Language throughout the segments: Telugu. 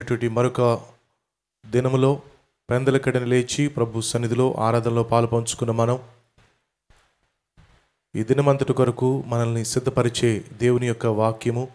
ఇటువంటి మరొక దినములో పెందలకడని లేచి ప్రభు సన్నిధిలో ఆరాధనలో పాలు పంచుకున్న మనం ఈ దినమంతటి కొరకు మనల్ని సిద్ధపరిచే దేవుని యొక్క వాక్యము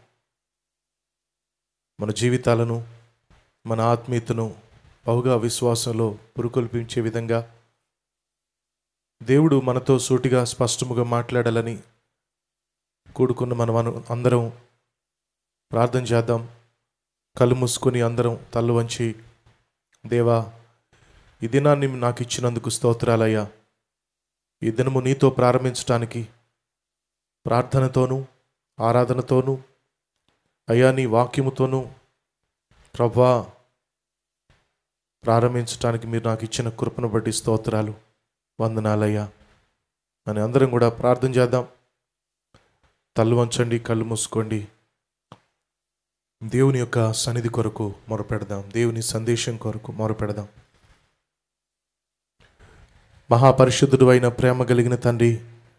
మన జీవితాలను మన ఆత్మీయతను బహుగా విశ్వాసంలో పురుకొల్పించే విధంగా దేవుడు మనతో సూటిగా స్పష్టముగా మాట్లాడాలని కూడుకున్న మనం అను- అందరం ప్రార్థన చేద్దాం కళ్ళు మూసుకొని అందరం తల్లు వంచి దేవా ఈ దినాన్ని నాకు ఇచ్చినందుకు స్తోత్రాలయ్యా ఈ దినము నీతో ప్రారంభించటానికి ప్రార్థనతోనూ ఆరాధనతోనూ అయ్యా నీ వాక్యముతోనూ ప్రభా ప్రారంభించటానికి మీరు నాకు ఇచ్చిన కృపను బట్టి స్తోత్రాలు వందనాలయ్యా అని అందరం కూడా ప్రార్థన చేద్దాం తల్లు వంచండి కళ్ళు మూసుకోండి దేవుని యొక్క సన్నిధి కొరకు మొరపెడదాం దేవుని సందేశం కొరకు మొరపెడదాం మహాపరిశుద్ధుడు అయిన ప్రేమ కలిగిన తండ్రి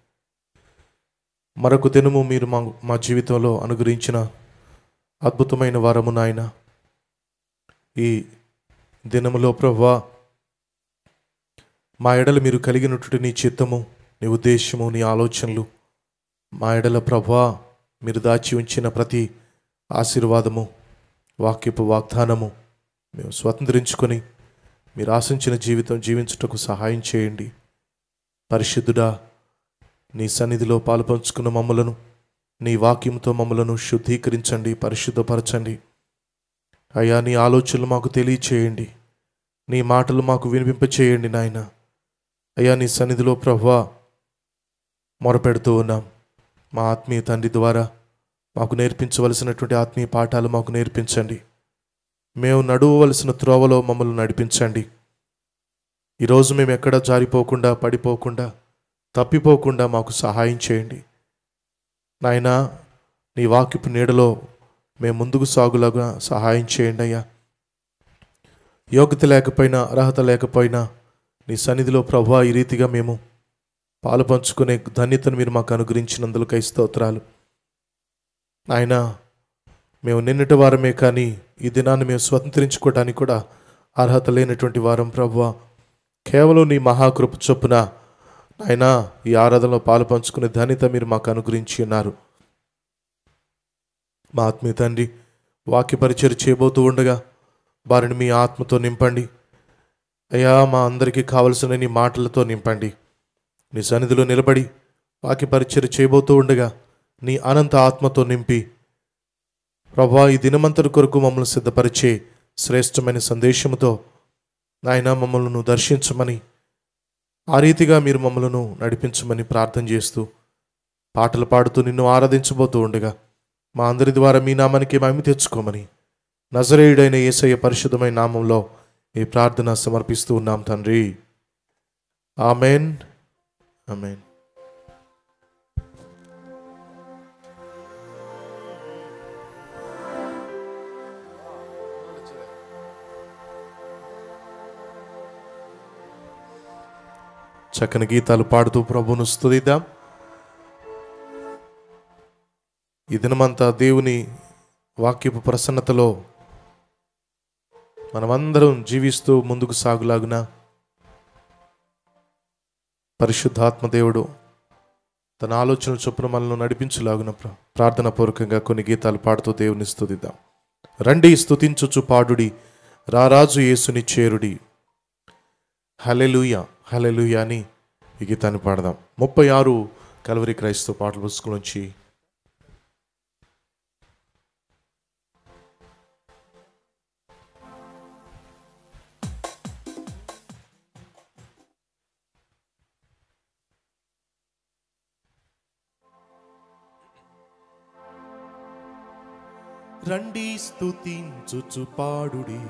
మరొక దినము మీరు మా మా జీవితంలో అనుగ్రహించిన అద్భుతమైన వరము నాయన ఈ దినములో ప్రభా మా ఎడల మీరు కలిగినటువంటి నీ చిత్తము నీ ఉద్దేశము నీ ఆలోచనలు మా ఎడల ప్రభా మీరు దాచి ఉంచిన ప్రతి ఆశీర్వాదము వాక్యపు వాగ్దానము మేము స్వతంత్రించుకొని మీరు ఆశించిన జీవితం జీవించుటకు సహాయం చేయండి పరిశుద్ధుడా నీ సన్నిధిలో పాలుపంచుకున్న మమ్మలను నీ వాక్యంతో మమ్మలను శుద్ధీకరించండి పరిశుద్ధపరచండి అయ్యా నీ ఆలోచనలు మాకు తెలియచేయండి నీ మాటలు మాకు వినిపింపచేయండి నాయన అయ్యా నీ సన్నిధిలో ప్రభా మొరపెడుతూ ఉన్నాం మా ఆత్మీయ తండ్రి ద్వారా మాకు నేర్పించవలసినటువంటి ఆత్మీయ పాఠాలు మాకు నేర్పించండి మేము నడువవలసిన త్రోవలో మమ్మల్ని నడిపించండి ఈరోజు మేము ఎక్కడ జారిపోకుండా పడిపోకుండా తప్పిపోకుండా మాకు సహాయం చేయండి నాయనా నీ వాక్యపు నీడలో మేము ముందుకు సాగులాగా సహాయం చేయండి అయ్యా యోగ్యత లేకపోయినా అర్హత లేకపోయినా నీ సన్నిధిలో ప్రభా ఈ రీతిగా మేము పాలు పంచుకునే ధన్యతను మీరు మాకు అనుగ్రహించినందులకై స్తోత్రాలు నాయన మేము నిన్నటి వారమే కానీ ఈ దినాన్ని మేము స్వతంత్రించుకోవడానికి కూడా అర్హత లేనటువంటి వారం ప్రభువ కేవలం నీ మహాకృప చొప్పున నాయన ఈ ఆరాధనలో పాలు పంచుకునే ధన్యత మీరు మాకు అనుగ్రహించి ఉన్నారు మా ఆత్మీయ తండ్రి వాక్య పరిచయం చేయబోతూ ఉండగా వారిని మీ ఆత్మతో నింపండి అయ్యా మా అందరికీ కావలసిన నీ మాటలతో నింపండి నీ సన్నిధిలో నిలబడి వాక్య పరిచయం చేయబోతూ ఉండగా నీ అనంత ఆత్మతో నింపి ప్రభా ఈ దినమంతటి కొరకు మమ్మల్ని సిద్ధపరిచే శ్రేష్టమైన సందేశముతో నాయన మమ్మల్ని దర్శించమని ఆ రీతిగా మీరు మమ్మలను నడిపించమని ప్రార్థన చేస్తూ పాటలు పాడుతూ నిన్ను ఆరాధించబోతూ ఉండగా మా అందరి ద్వారా మీ నామానికి మహిమ తెచ్చుకోమని నజరేయుడైన యేసయ్య పరిశుద్ధమైన నామంలో ఈ ప్రార్థన సమర్పిస్తూ ఉన్నాం తండ్రి ఆమెన్ ఆమెన్ చక్కని గీతాలు పాడుతూ ప్రభువును స్తుతిద్దాం ఈ దినమంతా దేవుని వాక్యపు ప్రసన్నతలో మనమందరం జీవిస్తూ ముందుకు సాగులాగున పరిశుద్ధాత్మ దేవుడు తన ఆలోచన చొప్పున మనల్ని నడిపించులాగున ప్ర- ప్రార్థన పూర్వకంగా కొన్ని గీతాలు పాడుతూ దేవుని స్తుతిద్దాం రండి స్తుతించుచు పాడుడి రారాజు యేసుని చేరుడి హలెలుయ హలెలుయ అని ఈ గీతాన్ని పాడదాం ముప్పై ఆరు కలవరి క్రైస్తవ పాటల పుస్తకం నుంచి రండి స్తుతించుచు పాడుడి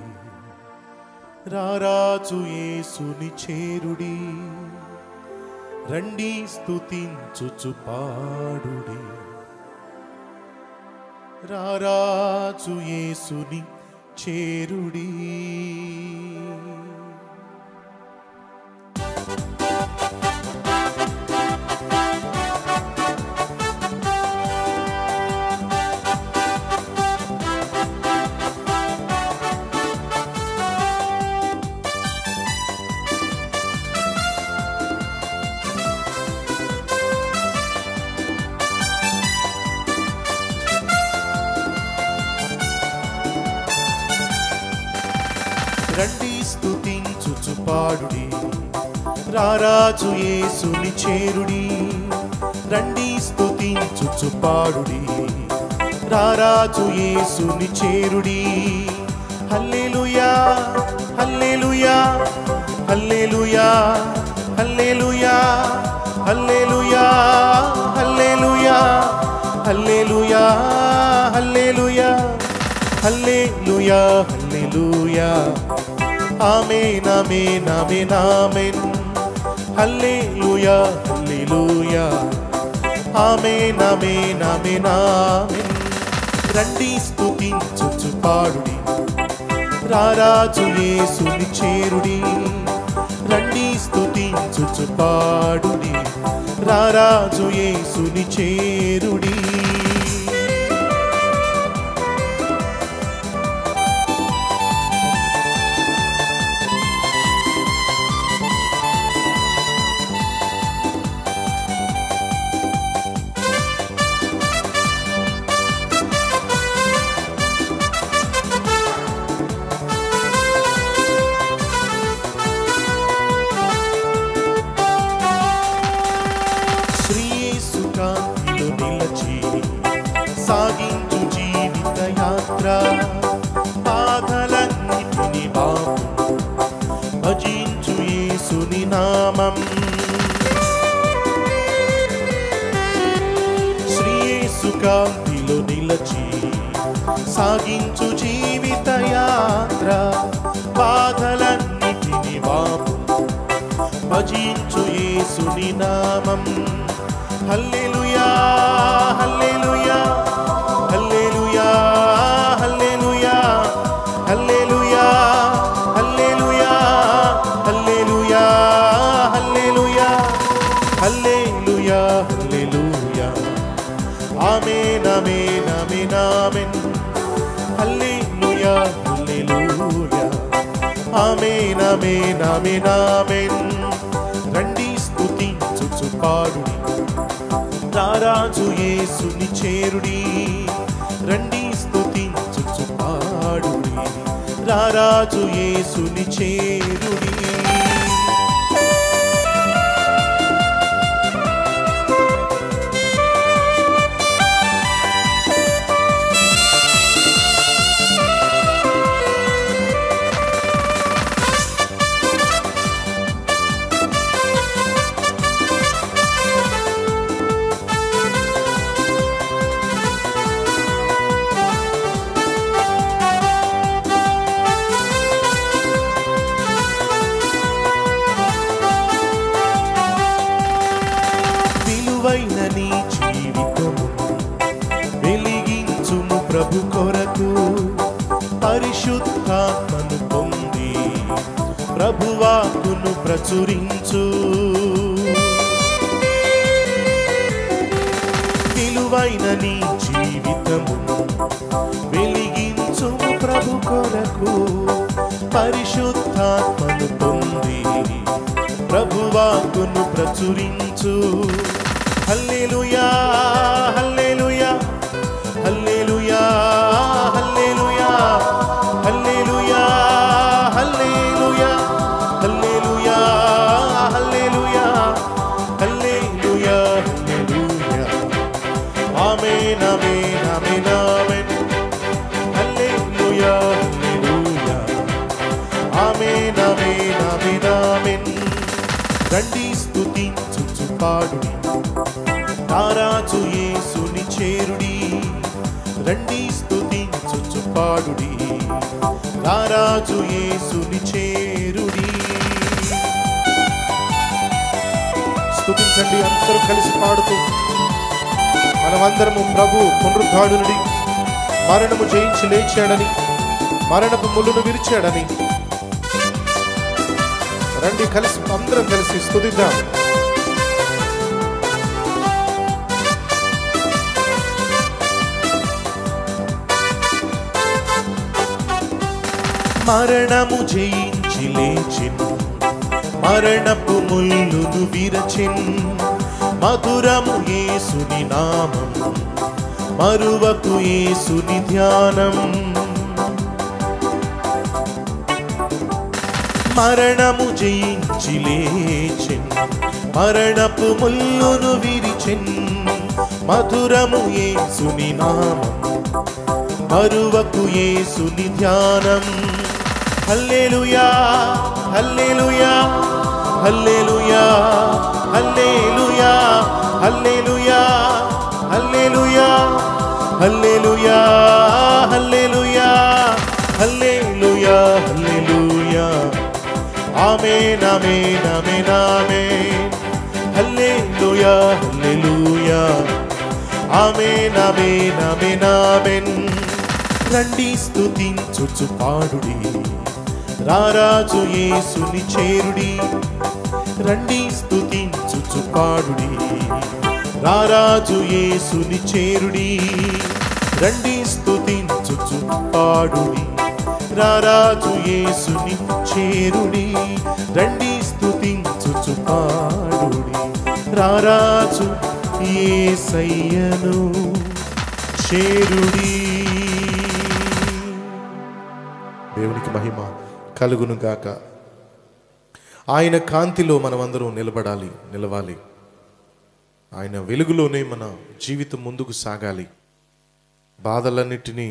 రారాజు యేసుని చేరుడి రండి స్తుతించుచు పాడుడి రారాజు యేసుని చేరుడి రండి స్తుతించుచు పాడుడి రారాజు యేసుని చేరుడి రండి స్తుతించుచు పాడుడి రారాజు యేసుని చేరుడి హల్లెలూయా హల్లెలూయా హల్లెలూయా హల్లెలూయా హల్లెలూయా హల్లెలూయా హల్లెలూయా హల్లెలూయా హల్లెలూయా హల్లెలూయా ఆమేన్ ఆమేన్ ఆమేన్ ఆమేన్ హల్లెలూయా హల్లెలూయా ఆమేన్ ఆమేన్ ఆమేన్ ఆమేన్ రండి స్తుతించుచు పాడుడి రారాజు యేసుని చేరుడి రండి స్తుతించుచు పాడుడి రారాజు యేసుని చేరుడి శ్రీయేసు కాంతిలో నిలచి సాగించు జీవిత యాత్ర బాధలన్నిటిని బాపు భజించు యేసుని నామం శ్రీయేసు కాంతిలో నిలచి సాగించు జీవిత యాత్ర బాధలన్నిటిని బాపు భజించు యేసుని నామం హల్లెలూయా హల్లెలూయా హల్లెలూయా హల్లెలూయా హల్లెలూయా హల్లెలూయా హల్లెలూయా హల్లెలూయా హల్లెలూయా హల్లెలూయా ఆమేన్ ఆమేన్ ఆమేన్ ఆమేన్ హల్లెలూయా హల్లెలూయా ఆమేన్ ఆమేన్ ఆమేన్ ఆమేన్ రండి స్తుతించుచు పాడుడి రారాజు యేసుని చేరుడి రండి స్తుతించుచు పాడుడి రారాజు యేసుని చేరుడి విలువైన నీ జీవితము వెలిగించుము ప్రభు కొరకు పరిశుద్ధాత్మను పొంది ప్రభువాకును ప్రచురించు విలువైన నీ జీవితము వెలిగించుము ప్రభు కొరకు పరిశుద్ధాత్మను పొంది ప్రభువాకును ప్రచురించు హల్లెలూయా హల్లెలూయా హల్లెలూయా హల్లెలూయా హల్లెలూయా హల్లెలూయా హల్లెలూయా హల్లెలూయా హల్లెలూయా హల్లెలూయా ఆమేన్ ఆమేన్ ఆమేన్ ఆమేన్ హల్లెలూయా హల్లెలూయా ఆమేన్ ఆమేన్ ఆమేన్ ఆమేన్ రండి స్తుతించుచు పాడుడి తారాజు యేసుని చేరుడి రండి స్తుతించుచు పాడుడి తారాజు యేసుని చేరుడి స్తుతించండి అందరూ కలిసి పాడుతూ మనమందరము ప్రభు పునరుద్ధాడునుడి మరణము జయించి లేచాడని మరణపు ముళ్ళును విరిచాడని రండి కలిసి అందరం కలిసి స్తుతిద్దాం మరణము జయించి లేచిన్ మరణపు ముల్లును విరచిన్ మధురము యేసుని నామం మరువకు యేసుని ధ్యానం మరణము జయించి లేచెన్ మరణపు ముల్లును విరిచెన్ మధురము యేసుని నామం మరువకు యేసుని ధ్యానం హల్లెలూయా హల్లెలూయా హల్లెలూయా హల్లెలూయా హల్లెలూయా హల్లెలూయా హల్లెలూయా హల్లెలూయా హల్లెలూయా హల్లెలూయా ఆమేన్ ఆమేన్ ఆమేన్ ఆమేన్ హల్లెలూయా హల్లెలూయా ఆమేన్ ఆమేన్ ఆమేన్ ఆమేన్ రండి స్తుతించుచు పాడుడి రారాజు యేసుని చేరుడి రండి స్తుతించుచు పాడుడి రారాజు యేసుని చేరుడి రండి స్తుతించుచు పాడుడి రారాజు యేసుని చేరుడి రండి స్తుతించుచు పాడుడి రారాజు యేసయ్యను చేరుడి దేవునికి మహిమ కలుగును గాక ఆయన కాంతిలో మనమందరం నిలబడాలి నిలవాలి ఆయన వెలుగులోనే మన జీవితం ముందుకు సాగాలి బాధలన్నిటినీ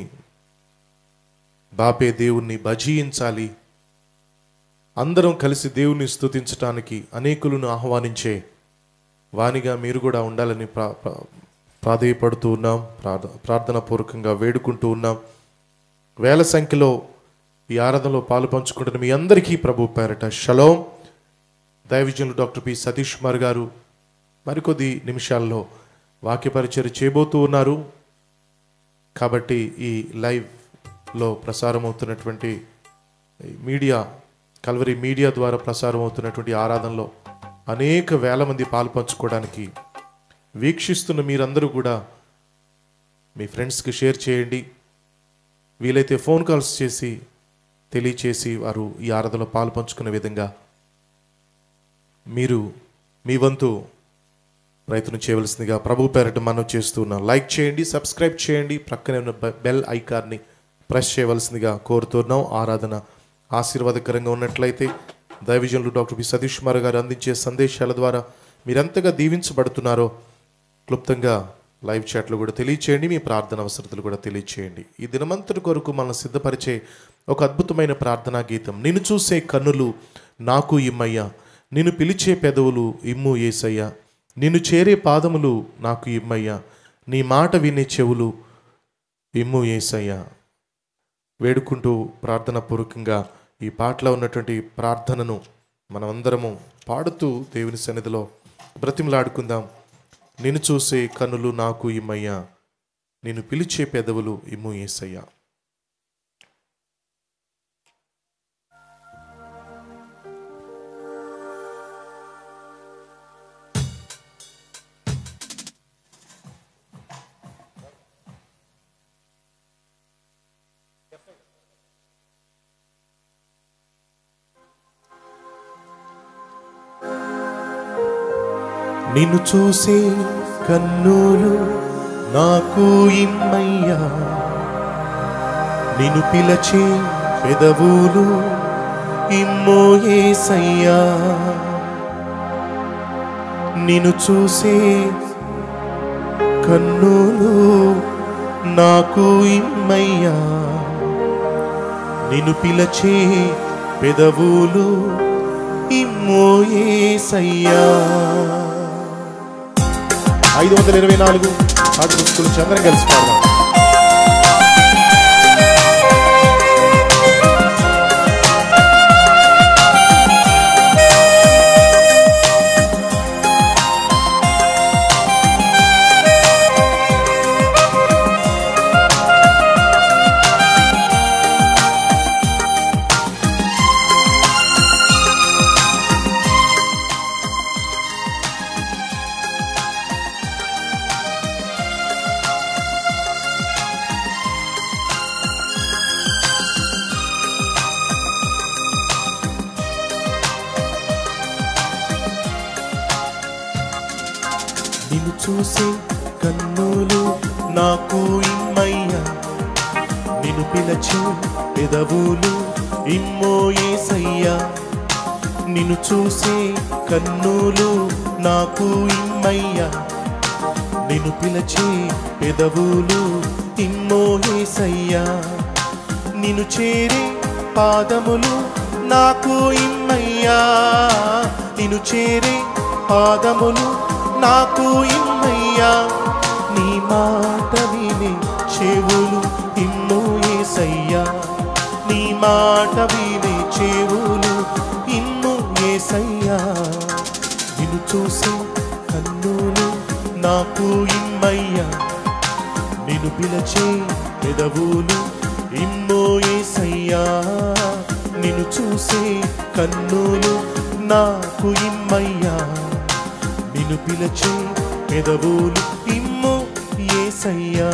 బాపే దేవుణ్ణి భజించాలి అందరం కలిసి దేవుణ్ణి స్తుతించటానికి అనేకులను ఆహ్వానించే వానిగా మీరు కూడా ఉండాలని ప్రా ప్రా- ప్రాధేయపడుతూ ఉన్నాం ప్రార్థ ప్రార్థనాపూర్వకంగా వేడుకుంటూ ఉన్నాం వేల సంఖ్యలో ఈ ఆరాధనలో పాలు పంచుకుంటున్న మీ అందరికీ ప్రభు పేరట షలోం దైవజనులు డాక్టర్ పి సతీష్ కుమార్ గారు మరికొద్ది నిమిషాల్లో వాక్య పరిచయం చేయబోతూ ఉన్నారు కాబట్టి ఈ లైవ్లో ప్రసారం అవుతున్నటువంటి ఈ మీడియా కల్వరి మీడియా ద్వారా ప్రసారం అవుతున్నటువంటి ఆరాధనలో అనేక వేల మంది పాలు పంచుకోవడానికి వీక్షిస్తున్న మీరందరూ కూడా మీ ఫ్రెండ్స్కి షేర్ చేయండి వీలైతే ఫోన్ కాల్స్ చేసి తెలియచేసి వారు ఈ ఆరాధనలో పాలు పంచుకునే విధంగా మీరు మీ వంతు ప్రయత్నం చేయవలసిందిగా ప్రభు పేరట మనం చేస్తున్నాం లైక్ చేయండి సబ్స్క్రైబ్ చేయండి ప్రక్కనే ఉన్న బె- బెల్ ఐకాన్ని ప్రెస్ చేయవలసిందిగా కోరుతున్నాం ఆరాధన ఆశీర్వాదకరంగా ఉన్నట్లయితే దైవజనులు డాక్టర్ బి సతీష్ కుమార్ గారు అందించే సందేశాల ద్వారా మీరెంతగా దీవించబడుతున్నారో క్లుప్తంగా లైవ్ చాట్లో కూడా తెలియచేయండి మీ ప్రార్థన అవసరతలు కూడా తెలియచేయండి ఈ దినమంతటి కొరకు మనం సిద్ధపరిచే ఒక అద్భుతమైన ప్రార్థనా గీతం నిన్ను చూసే కన్నులు నాకు ఇమ్మయ్యా నిన్ను పిలిచే పెదవులు ఇమ్ము ఏసయ్యా నిన్ను చేరే పాదములు నాకు ఇమ్మయ్యా నీ మాట వినే చెవులు ఇమ్ము ఏసయ్యా వేడుకుంటూ ప్రార్థన పూర్వకంగా ఈ పాటలో ఉన్నటువంటి ప్రార్థనను మనమందరము పాడుతూ దేవుని సన్నిధిలో బ్రతిమలాడుకుందాం నిన్ను చూసే కన్నులు నాకు ఇమ్మయ్యా నిన్ను పిలిచే పెదవులు ఇమ్ము ఏసయ్యా నిన్ను చూసే కన్నులు నాకు ఇమ్మయ్యా నిన్ను పిలచే పెదవులు ఇమ్మో ఏసయ్యా నిన్ను చూసే కన్నులు నాకు ఇమ్మయ్యా నిన్ను పిలచే పెదవులు ఇమ్మో ఏసయ్యా ఐదు వందల ఇరవై నాలుగు ఆట పుస్తకం చంద్రం కలిసి పాడదాం నిన్ను చూసే కన్నులు నాకు ఇమ్మయ్యా నిన్ను పిలచే పెదవులు ఇమ్మో ఏసయ్యా నిన్ను చూసే కన్నులు నాకు ఇమ్మయ్యా నిన్ను పిలచే పెదవులు ఇమ్మో ఏసయ్యా నిన్ను చేరే పాదములు నాకు ఇమ్మయ్యా నిన్ను చేరే పాదములు నాకు ఇమ్మయ్యా నీ మాట వినే చెవులు ఇమ్మో ఏసయ్యా నీ మాట వినే చెవులు ఇమ్ము ఏసయ్యా నిన్ను చూసే కన్నులు నాకు ఇమ్మయ్యా నిన్ను పిలచే పెదవులు ఇమ్మో ఏసయ్యా నిన్ను చూసే కన్నులు నాకు ఇమ్మయ్యా నిన్ను పిలచే పెదవులు ఇమ్మో ఏసయ్యా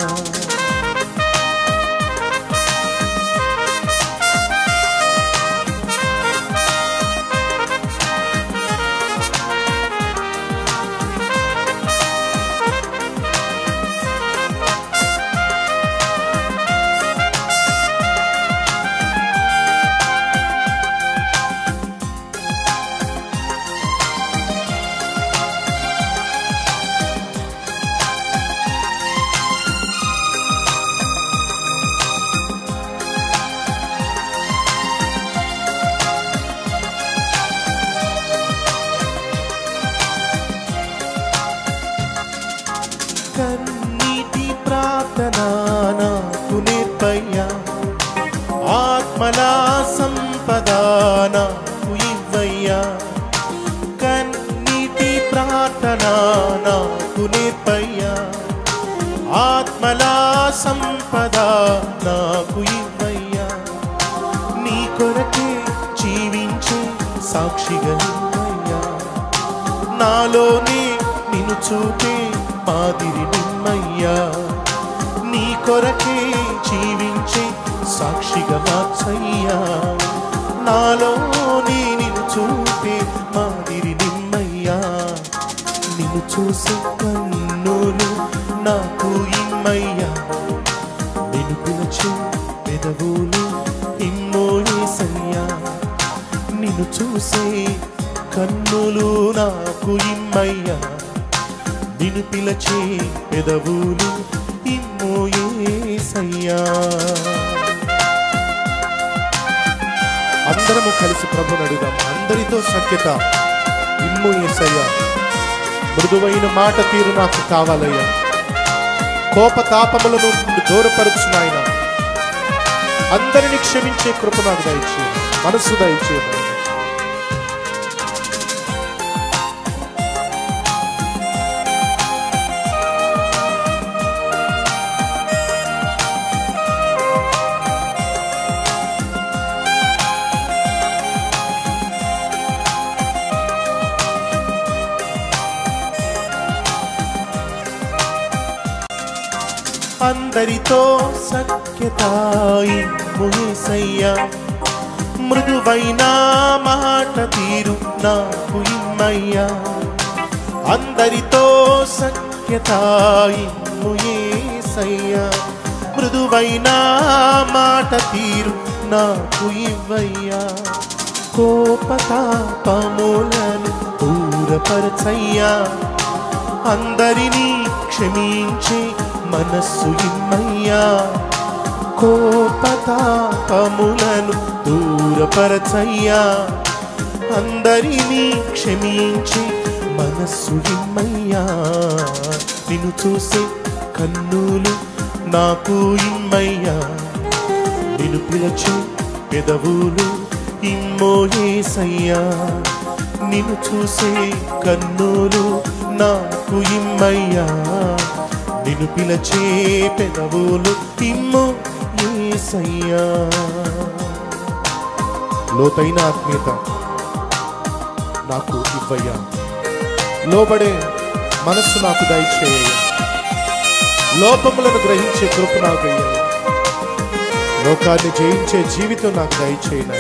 కన్నీటి ప్రార్థన నాకు నేర్పయ్యా ఆత్మల సంపద నాకు ఇవ్వయ్యా కన్నీటి ప్రార్థన నాకు నేర్పయ్యా ఆత్మల సంపద నాకు ఇవ్వయ్యా నీ కొరకే జీవించే సాక్షిగా నిమ్మయ్యా నాలోనే నిన్ను చూపే మాదిరి నిమ్మయ్యా నీ కొరకే జీవించే సాక్షిగా మార్చయ్యా నాలోనే నిన్ను చూపే మాదిరి నిమ్మయ్యా నిన్ను చూసే కన్నులు నాకు ఇమ్మయ్యా నిన్ను పిలిచే పెదవులు ఇమ్మో ఏసయ్యా నిన్ను చూసే కన్నులు నాకు ఇమ్మయ్యా నిన్ను పిలచే పెదవులు ఇమ్మో ఏసయ్యా అందరము కలిసి ప్రభుని అడుగుదాం అందరితో సఖ్యత ఇమ్ము ఏసయ్యా మృదువైన మాట తీరు నాకు కావాలయ్యా కోపతాపములను దూరపరచు నాయన అందరిని క్షమించే కృప నాకు దయచే మనస్సు దయచే అందరితో సఖ్యతాయి ముహేసయ్యా మృదువైన మాట తీరు నాకు ఇమ్మయ్యా అందరితో సఖ్యతాయి ముహేసయ్యా మృదువైన మాట తీరు నాకు ఇవ్వయ్యా కోపతాపములను దూరపరచయ్యా అందరినీ క్షమించే మనస్సు ఇమ్మయ్యా కోపతాపములను దూరపరచయ్యా అందరినీ క్షమించే మనస్సు ఇమ్మయ్యా నిన్ను చూసే కన్నులు నాకు ఇమ్మయ్యా నిన్ను పిలచే పెదవులు ఇమ్మో ఏసయ్యా నిన్ను చూసే కన్నులు నాకు ఇమ్మయ్యా నిన్ను పిలచే పెదవులు ఇమ్మో ఏసయ్యా లోతైన ఆత్మీయత నాకు ఇవ్వయ్యా లోబడే మనస్సు నాకు దయచేయ లోపములను గ్రహించే కృప నాకు అయ్యా లోకాన్ని జయించే జీవితం నాకు దయచేయనా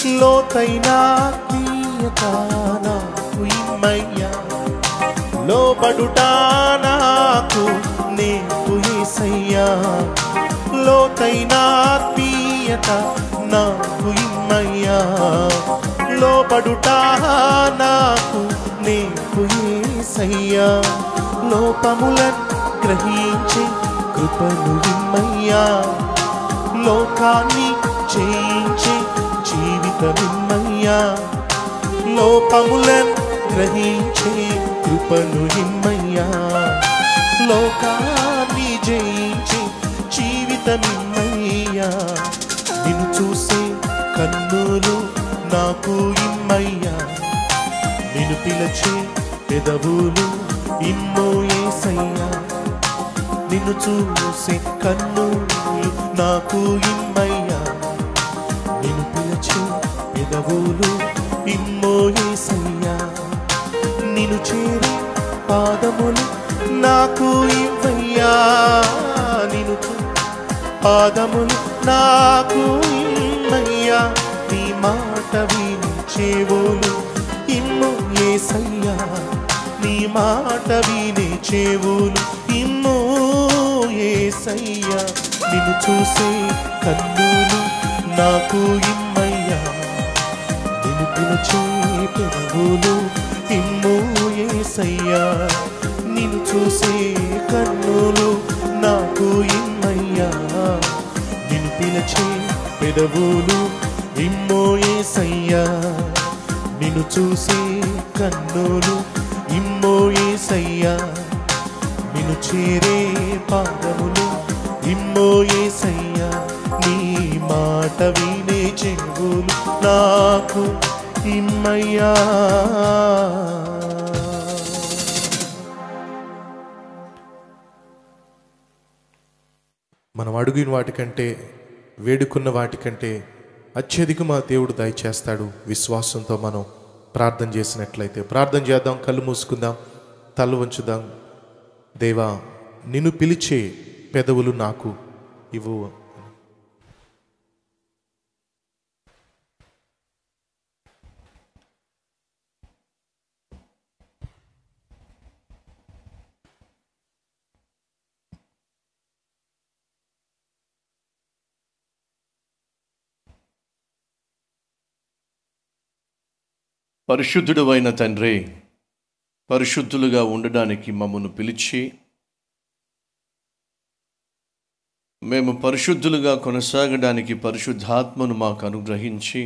లోతైన ఆత్మీయత నాకు ఇమ్మయ్యా లోబడుట నాకు నేర్పు యేసయ్యా లోతైన ఆత్మీయత నాకు ఇమ్మయ్యా లోబడుట నాకు నేర్పు యేసయ్యా లోపములను గ్రహించి కృపను ఇమ్మయ్యా లోకాన్ని చేయించి జీవితమిమ్మయ్యా లోపములను గ్రహించే కృపను ఇమ్మయ్యా లోకాన్ని జయించి జీవితమిమ్మయ్యా నిన్ను చూసే కన్నులు నాకు ఇమ్మయ్యా నిన్ను పిలచే పెదవులు ఇమ్మో ఏసయ్యా నిన్ను చూసే కన్నులు నాకు ఇమ్మయ్యా నిన్ను పిలచే పెదవులు ఇమ్మో ఏసయ్యా నిన్ను చేరి పాదములు నాకు ఇవ్వయ్యా నిన్ను చూ- పాదములు నాకు ఇమ్మయ్యా నీ మాట విని చెవులు ఇమ్ము ఏసయ్యా నీ మాట వినే చెవులు ఇమ్ము ఏసయ్యా నిన్ను చూసే కన్నులు నాకు ఇమ్మయ్యా నిన్ను పిలిచే పెదవులు ఇమ్ము ఏసయ్యా నిన్ను చూసే కన్నులు నాకు ఇమ్మయ్యా నిన్ను పిలిచే పెదవులు ఇమ్మో ఏసయ్యా నిన్ను చూసే కన్నులు ఇమ్మో ఏసయ్యా నిన్ను చేరే పాదములు ఇమ్మో ఏసయ్యా నీ మాట వినే చెవులు నాకు ఇమ్మయ్యా మనం అడుగిన వాటికంటే వేడుకున్న వాటికంటే అత్యధిక మా దేవుడు దయచేస్తాడు విశ్వాసంతో మనం ప్రార్థన చేసినట్లయితే ప్రార్థన చేద్దాం కళ్ళు మూసుకుందాం తల వంచుదాం దేవా నిన్ను పిలిచే పెదవులు నాకు ఇవ్వు పరిశుద్ధుడు అయిన తండ్రి పరిశుద్ధులుగా ఉండడానికి మమ్మను పిలిచి మేము పరిశుద్ధులుగా కొనసాగడానికి పరిశుద్ధాత్మను మాకు అనుగ్రహించి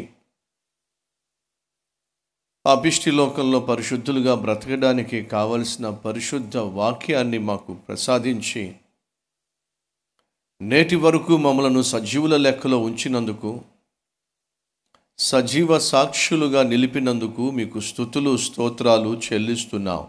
అభిష్టి లోకంలో పరిశుద్ధులుగా బ్రతకడానికి కావలసిన పరిశుద్ధ వాక్యాన్ని మాకు ప్రసాదించి నేటి వరకు మమ్మలను సజీవుల లెక్కలో ఉంచినందుకు సజీవ సాక్షులుగా నిలిపినందుకు మీకు స్థుతులు స్తోత్రాలు చెల్లిస్తున్నాం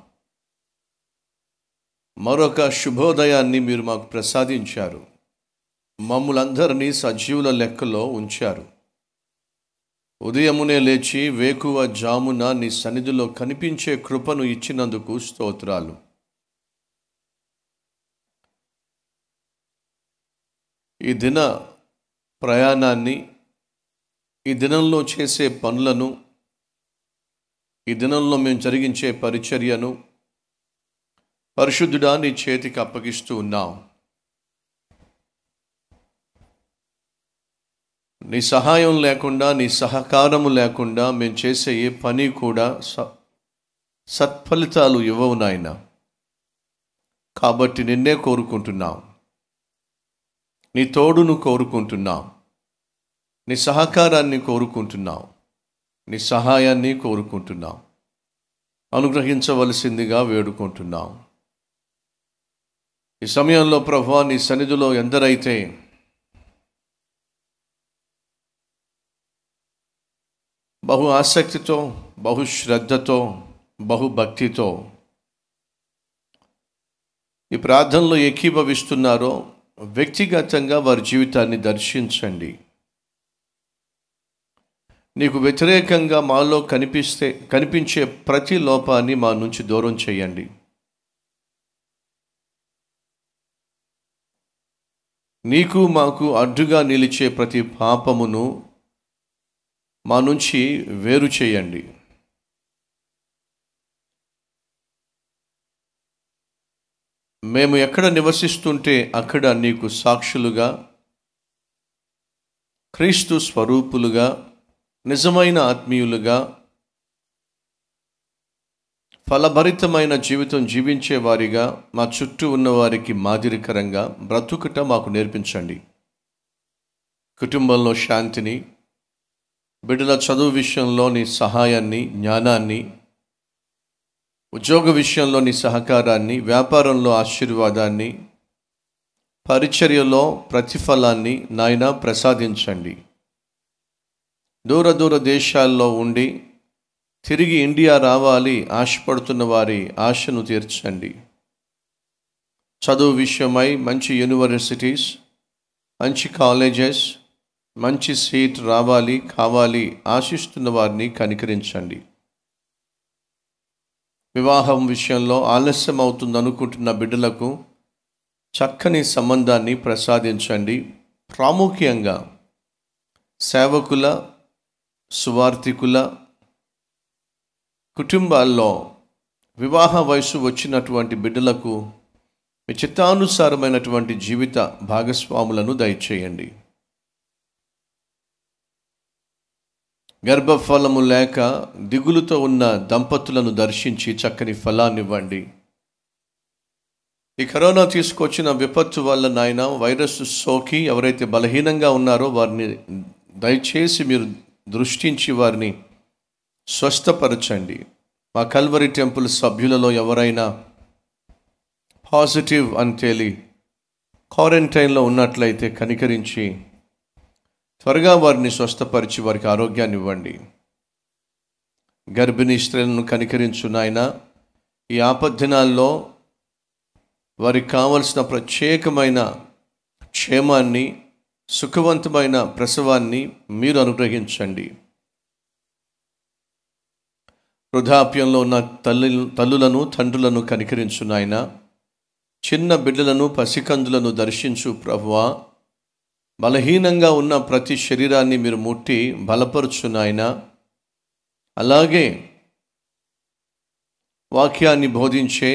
మరొక శుభోదయాన్ని మీరు మాకు ప్రసాదించారు మమ్ములందరినీ సజీవుల లెక్కలో ఉంచారు ఉదయమునే లేచి వేకువ జామున నీ సన్నిధిలో కనిపించే కృపను ఇచ్చినందుకు స్తోత్రాలు ఈ దిన ప్రయాణాన్ని ఈ దినంలో చేసే పనులను ఈ దినంలో మేము జరిగించే పరిచర్యను పరిశుద్ధుడా నీ చేతికి అప్పగిస్తూ ఉన్నాం నీ సహాయం లేకుండా నీ సహకారము లేకుండా మేము చేసే ఏ పని కూడా స సత్ఫలితాలు ఇవ్వవు నాయన కాబట్టి నిన్నే కోరుకుంటున్నాం నీ తోడును కోరుకుంటున్నాం నీ సహకారాన్ని కోరుకుంటున్నాం నీ సహాయాన్ని కోరుకుంటున్నాం అనుగ్రహించవలసిందిగా వేడుకుంటున్నాం ఈ సమయంలో ప్రభా నీ సన్నిధిలో ఎందరైతే బహు ఆసక్తితో బహు శ్రద్ధతో బహు భక్తితో ఈ ప్రార్థనలో ఏకీభవిస్తున్నారో వ్యక్తిగతంగా వారి జీవితాన్ని దర్శించండి నీకు వ్యతిరేకంగా మాలో కనిపిస్తే కనిపించే ప్రతి లోపాన్ని మా నుంచి దూరం చేయండి నీకు మాకు అడ్డుగా నిలిచే ప్రతి పాపమును మా నుంచి వేరు చేయండి మేము ఎక్కడ నివసిస్తుంటే అక్కడ నీకు సాక్షులుగా క్రీస్తు స్వరూపులుగా నిజమైన ఆత్మీయులుగా ఫలభరితమైన జీవితం జీవించే వారిగా మా చుట్టూ ఉన్న వారికి మాదిరికరంగా బ్రతుకుట మాకు నేర్పించండి కుటుంబంలో శాంతిని బిడ్డల చదువు విషయంలో నీ సహాయాన్ని జ్ఞానాన్ని ఉద్యోగ విషయంలో నీ సహకారాన్ని వ్యాపారంలో ఆశీర్వాదాన్ని పరిచర్యలో ప్రతిఫలాన్ని నాయన ప్రసాదించండి దూర దూర దేశాల్లో ఉండి తిరిగి ఇండియా రావాలి ఆశపడుతున్న వారి ఆశను తీర్చండి చదువు విషయమై మంచి యూనివర్సిటీస్ మంచి కాలేజెస్ మంచి సీట్ రావాలి కావాలి ఆశిస్తున్న వారిని కనికరించండి వివాహం విషయంలో ఆలస్యం అవుతుంది అనుకుంటున్న బిడ్డలకు చక్కని సంబంధాన్ని ప్రసాదించండి ప్రాముఖ్యంగా సేవకుల సువార్థికుల కుటుంబాల్లో వివాహ వయసు వచ్చినటువంటి బిడ్డలకు మీ చిత్తానుసారమైనటువంటి జీవిత భాగస్వాములను దయచేయండి గర్భఫలము లేక దిగులుతో ఉన్న దంపతులను దర్శించి చక్కని ఫలాన్నివ్వండి ఈ కరోనా తీసుకొచ్చిన విపత్తు వల్ల నాయన వైరస్ సోకి ఎవరైతే బలహీనంగా ఉన్నారో వారిని దయచేసి మీరు దృష్టించి వారిని స్వస్థపరచండి మా కల్వరి టెంపుల్ సభ్యులలో ఎవరైనా పాజిటివ్ అని తేలి క్వారంటైన్లో ఉన్నట్లయితే కనికరించి త్వరగా వారిని స్వస్థపరిచి వారికి ఆరోగ్యాన్ని ఇవ్వండి గర్భిణీ స్త్రీలను కనికరించు నాయన ఈ ఆపద్దినాల్లో వారికి కావలసిన ప్రత్యేకమైన క్షేమాన్ని సుఖవంతమైన ప్రసవాన్ని మీరు అనుగ్రహించండి వృద్ధాప్యంలో ఉన్న తల్లి తల్లులను తండ్రులను కనికరించు నాయన చిన్న బిడ్డలను పసికందులను దర్శించు ప్రభువా బలహీనంగా ఉన్న ప్రతి శరీరాన్ని మీరు ముట్టి బలపరుచు నాయన అలాగే వాక్యాన్ని బోధించే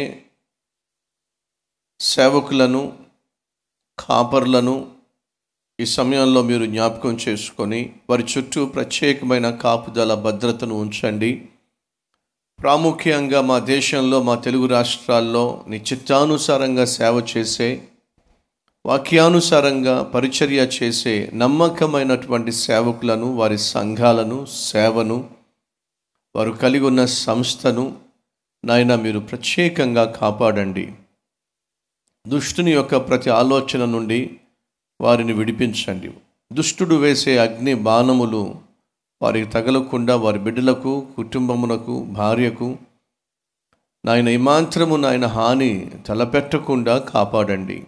సేవకులను కాపర్లను ఈ సమయంలో మీరు జ్ఞాపకం చేసుకొని వారి చుట్టూ ప్రత్యేకమైన కాపుదల భద్రతను ఉంచండి ప్రాముఖ్యంగా మా దేశంలో మా తెలుగు రాష్ట్రాల్లో నీ చిత్తానుసారంగా సేవ చేసే వాక్యానుసారంగా పరిచర్య చేసే నమ్మకమైనటువంటి సేవకులను వారి సంఘాలను సేవను వారు కలిగి ఉన్న సంస్థను నాయన మీరు ప్రత్యేకంగా కాపాడండి దుష్టుని యొక్క ప్రతి ఆలోచన నుండి వారిని విడిపించండి దుష్టుడు వేసే అగ్ని బాణములు వారికి తగలకుండా వారి బిడ్డలకు కుటుంబమునకు భార్యకు నాయన ఇమాంత్రము నాయన హాని తలపెట్టకుండా కాపాడండి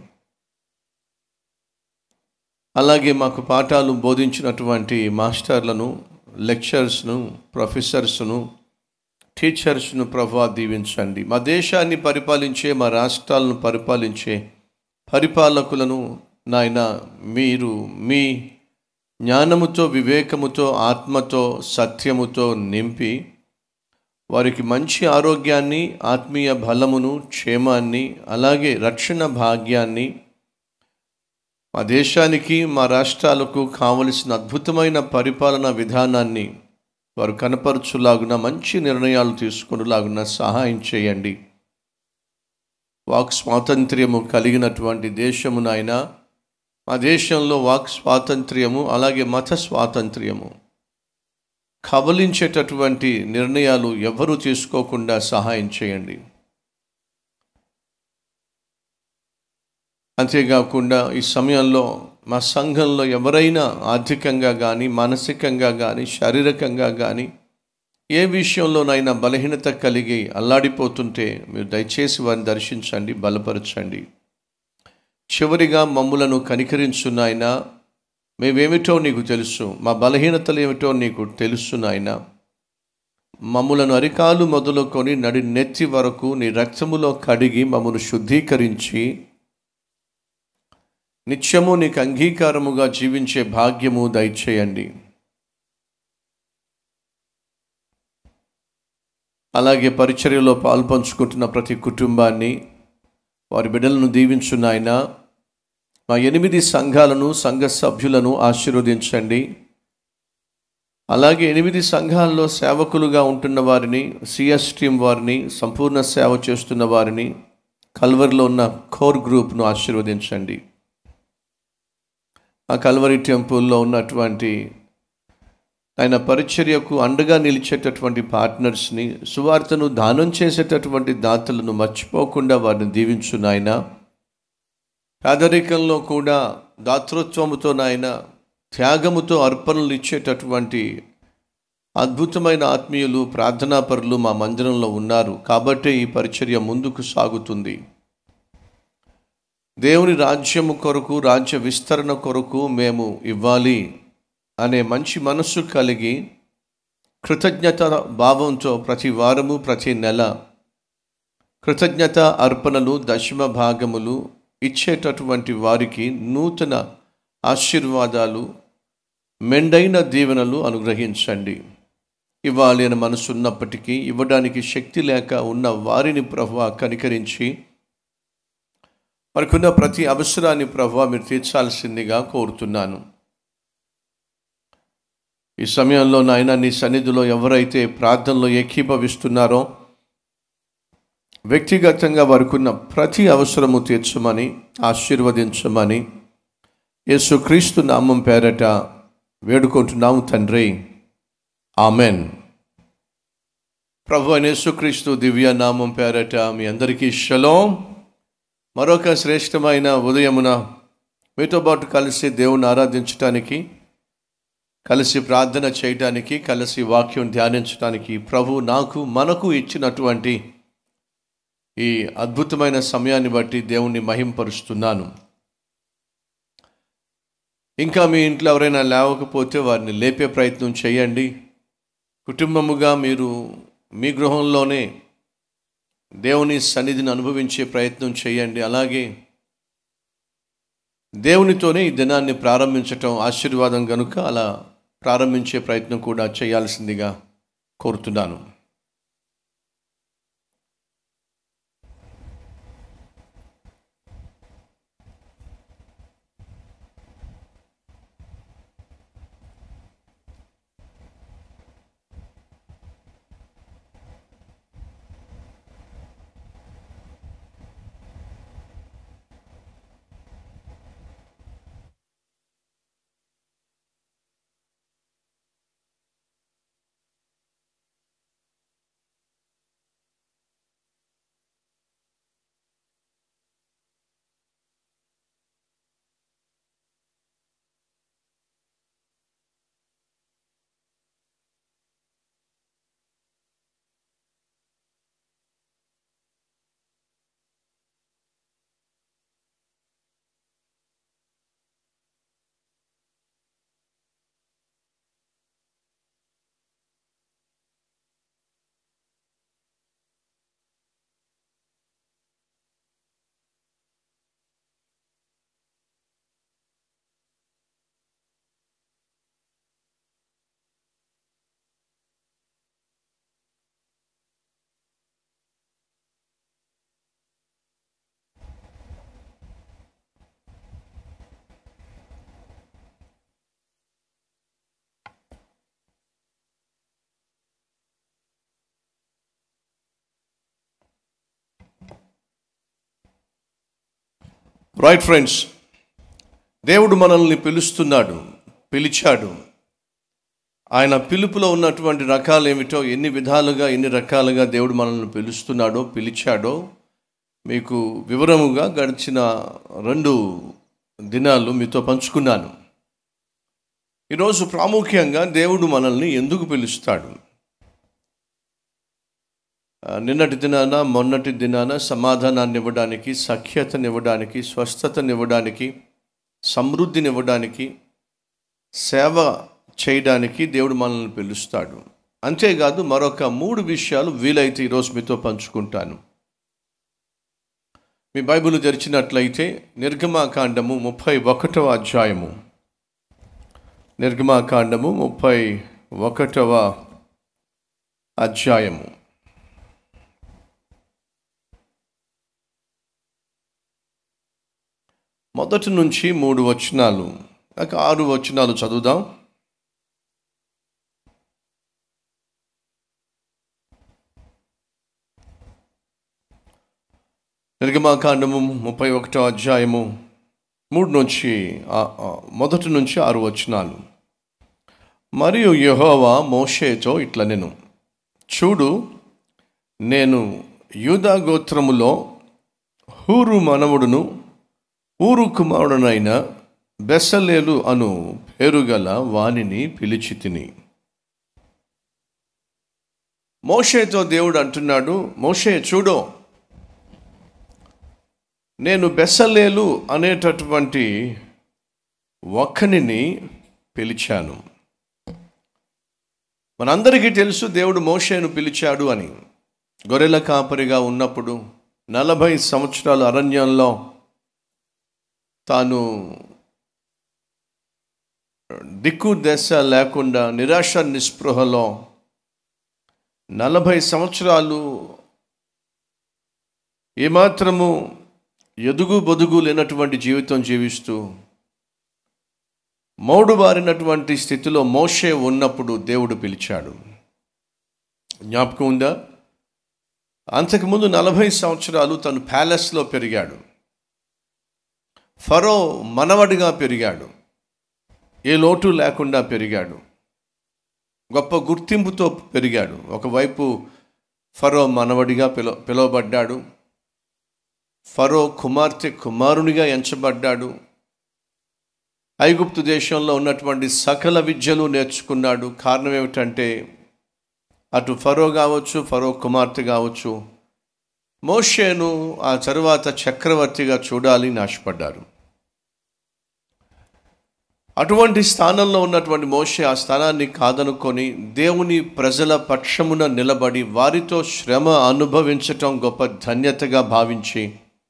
అలాగే మాకు పాఠాలు బోధించినటువంటి మాస్టర్లను లెక్చర్స్ను ప్రొఫెసర్స్ను టీచర్స్ను ప్రభా దీవించండి మా దేశాన్ని పరిపాలించే మా రాష్ట్రాలను పరిపాలించే పరిపాలకులను నాయన మీరు మీ జ్ఞానముతో వివేకముతో ఆత్మతో సత్యముతో నింపి వారికి మంచి ఆరోగ్యాన్ని ఆత్మీయ బలమును క్షేమాన్ని అలాగే రక్షణ భాగ్యాన్ని మా దేశానికి మా రాష్ట్రాలకు కావలసిన అద్భుతమైన పరిపాలన విధానాన్ని వారు కనపరచులాగున మంచి నిర్ణయాలు తీసుకునేలాగున సహాయం చేయండి వాక్ స్వాతంత్ర్యము కలిగినటువంటి దేశము నాయన మా దేశంలో వాక్ స్వాతంత్ర్యము అలాగే మత స్వాతంత్ర్యము కబలించేటటువంటి నిర్ణయాలు ఎవరు తీసుకోకుండా సహాయం చేయండి అంతేకాకుండా ఈ సమయంలో మా సంఘంలో ఎవరైనా ఆర్థికంగా కానీ మానసికంగా కానీ శారీరకంగా కానీ ఏ విషయంలోనైనా బలహీనత కలిగి అల్లాడిపోతుంటే మీరు దయచేసి వారిని దర్శించండి బలపరచండి చివరిగా మమ్ములను కనికరించు నాయన మేమేమిటో నీకు తెలుసు మా బలహీనతలు ఏమిటో నీకు తెలుసు నాయన మమ్ములను అరికాలు మొదలుకొని నడి నెత్తి వరకు నీ రక్తములో కడిగి మమ్మను శుద్ధీకరించి నిత్యము నీకు అంగీకారముగా జీవించే భాగ్యము దయచేయండి అలాగే పరిచర్యలో పాల్పంచుకుంటున్న ప్రతి కుటుంబాన్ని వారి బిడ్డలను దీవించున్న ఆయన మా ఎనిమిది సంఘాలను సంఘ సభ్యులను ఆశీర్వదించండి అలాగే ఎనిమిది సంఘాల్లో సేవకులుగా ఉంటున్న వారిని సిఎస్ టీం వారిని సంపూర్ణ సేవ చేస్తున్న వారిని కల్వరిలో ఉన్న కోర్ గ్రూప్ను ఆశీర్వదించండి ఆ కల్వరి టెంపుల్లో ఉన్నటువంటి ఆయన పరిచర్యకు అండగా నిలిచేటటువంటి పార్ట్నర్స్ని సువార్తను దానం చేసేటటువంటి దాతలను మర్చిపోకుండా వారిని దీవించు నాయన పేదరికంలో కూడా దాతృత్వముతో నాయన త్యాగముతో అర్పణలు ఇచ్చేటటువంటి అద్భుతమైన ఆత్మీయులు ప్రార్థనాపరులు మా మందిరంలో ఉన్నారు కాబట్టే ఈ పరిచర్య ముందుకు సాగుతుంది దేవుని రాజ్యము కొరకు రాజ్య విస్తరణ కొరకు మేము ఇవ్వాలి అనే మంచి మనస్సు కలిగి కృతజ్ఞత భావంతో ప్రతి వారము ప్రతి నెల కృతజ్ఞత అర్పణలు దశమ భాగములు ఇచ్చేటటువంటి వారికి నూతన ఆశీర్వాదాలు మెండైన దీవెనలు అనుగ్రహించండి ఇవ్వాలి అని మనసు ఉన్నప్పటికీ ఇవ్వడానికి శక్తి లేక ఉన్న వారిని ప్రభు కనికరించి వారికున్న ప్రతి అవసరాన్ని ప్రభు మీరు తీర్చాల్సిందిగా కోరుతున్నాను ఈ సమయంలో నాయన నీ సన్నిధిలో ఎవరైతే ప్రార్థనలో ఏకీభవిస్తున్నారో వ్యక్తిగతంగా వారికున్న ప్రతి అవసరము తీర్చమని ఆశీర్వదించమని యేసుక్రీస్తు నామం పేరట వేడుకుంటున్నాము తండ్రి ఆమెన్ ప్రభు అయిన యేసుక్రీస్తు దివ్య నామం పేరట మీ అందరికీ షలోం మరొక శ్రేష్టమైన ఉదయమున మీతో పాటు కలిసి దేవుని ఆరాధించటానికి కలిసి ప్రార్థన చేయటానికి కలిసి వాక్యం ధ్యానించడానికి ప్రభు నాకు మనకు ఇచ్చినటువంటి ఈ అద్భుతమైన సమయాన్ని బట్టి దేవుణ్ణి మహింపరుస్తున్నాను ఇంకా మీ ఇంట్లో ఎవరైనా లేవకపోతే వారిని లేపే ప్రయత్నం చేయండి కుటుంబముగా మీరు మీ గృహంలోనే దేవుని సన్నిధిని అనుభవించే ప్రయత్నం చేయండి అలాగే దేవునితోనే ఈ దినాన్ని ప్రారంభించటం ఆశీర్వాదం కనుక అలా ప్రారంభించే ప్రయత్నం కూడా చేయాల్సిందిగా కోరుతున్నాను రైట్ ఫ్రెండ్స్ దేవుడు మనల్ని పిలుస్తున్నాడు పిలిచాడు ఆయన పిలుపులో ఉన్నటువంటి రకాలు ఏమిటో ఎన్ని విధాలుగా ఎన్ని రకాలుగా దేవుడు మనల్ని పిలుస్తున్నాడో పిలిచాడో మీకు వివరముగా గడిచిన రెండు దినాలు మీతో పంచుకున్నాను ఈరోజు ప్రాముఖ్యంగా దేవుడు మనల్ని ఎందుకు పిలుస్తాడు ఆ, నిన్నటి దినాన మొన్నటి దినాన సమాధానాన్ని ఇవ్వడానికి సఖ్యతనివ్వడానికి స్వస్థతనివ్వడానికి సమృద్ధినివ్వడానికి సేవ చేయడానికి దేవుడు మనల్ని పిలుస్తాడు అంతేకాదు మరొక మూడు విషయాలు వీలైతే ఈరోజు మీతో పంచుకుంటాను మీ బైబిల్ తెరిచినట్లయితే నిర్గమాకాండము ముప్పై ఒకటవ అధ్యాయము నిర్గమాకాండము ముప్పై ఒకటవ అధ్యాయము మొదటి నుంచి మూడు వచనాలు ఒక ఆరు వచనాలు చదువుదాం నిర్గమాకాండము ముప్పై ఒకటో అధ్యాయము మూడు నుంచి ఆ- ఆ మొదటి నుంచి ఆరు వచనాలు మరియు యెహోవా మోషేతో ఇట్లా నేను చూడు నేను యూదా గోత్రములో హూరు మనవుడును ఊరు కుమారుడనైన బెసలేలు అను పేరుగల వానిని పిలిచి తిని మోషేతో దేవుడు అంటున్నాడు మోషే చూడు నేను బెసలేలు అనేటటువంటి ఒక్కనిని పిలిచాను మనందరికీ తెలుసు దేవుడు మోషేను పిలిచాడు అని గొర్రెల కాపరిగా ఉన్నప్పుడు నలభై సంవత్సరాల అరణ్యంలో తాను దిక్కు దశ లేకుండా నిరాశ నిస్పృహలో నలభై సంవత్సరాలు ఏమాత్రము ఎదుగు బొదుగు లేనటువంటి జీవితం జీవిస్తూ మౌడు బారినటువంటి స్థితిలో మోషే ఉన్నప్పుడు దేవుడు పిలిచాడు జ్ఞాపకం ఉందా అంతకుముందు నలభై సంవత్సరాలు తను ప్యాలెస్లో పెరిగాడు ఫరో మనవడిగా పెరిగాడు ఏ లోటు లేకుండా పెరిగాడు గొప్ప గుర్తింపుతో పెరిగాడు ఒకవైపు ఫరో మనవడిగా పిల పిలువబడ్డాడు ఫరో కుమార్తె కుమారునిగా ఎంచబడ్డాడు ఐగుప్తు దేశంలో ఉన్నటువంటి సకల విద్యలు నేర్చుకున్నాడు కారణం ఏమిటంటే అటు ఫరో కావచ్చు ఫరో కుమార్తె కావచ్చు మోషేను ఆ తరువాత చక్రవర్తిగా చూడాలి నాశపడ్డారు అటువంటి స్థానంలో ఉన్నటువంటి మోషే ఆ స్థానాన్ని కాదనుకొని దేవుని ప్రజల పక్షమున నిలబడి వారితో శ్రమ అనుభవించటం గొప్ప ధన్యతగా భావించి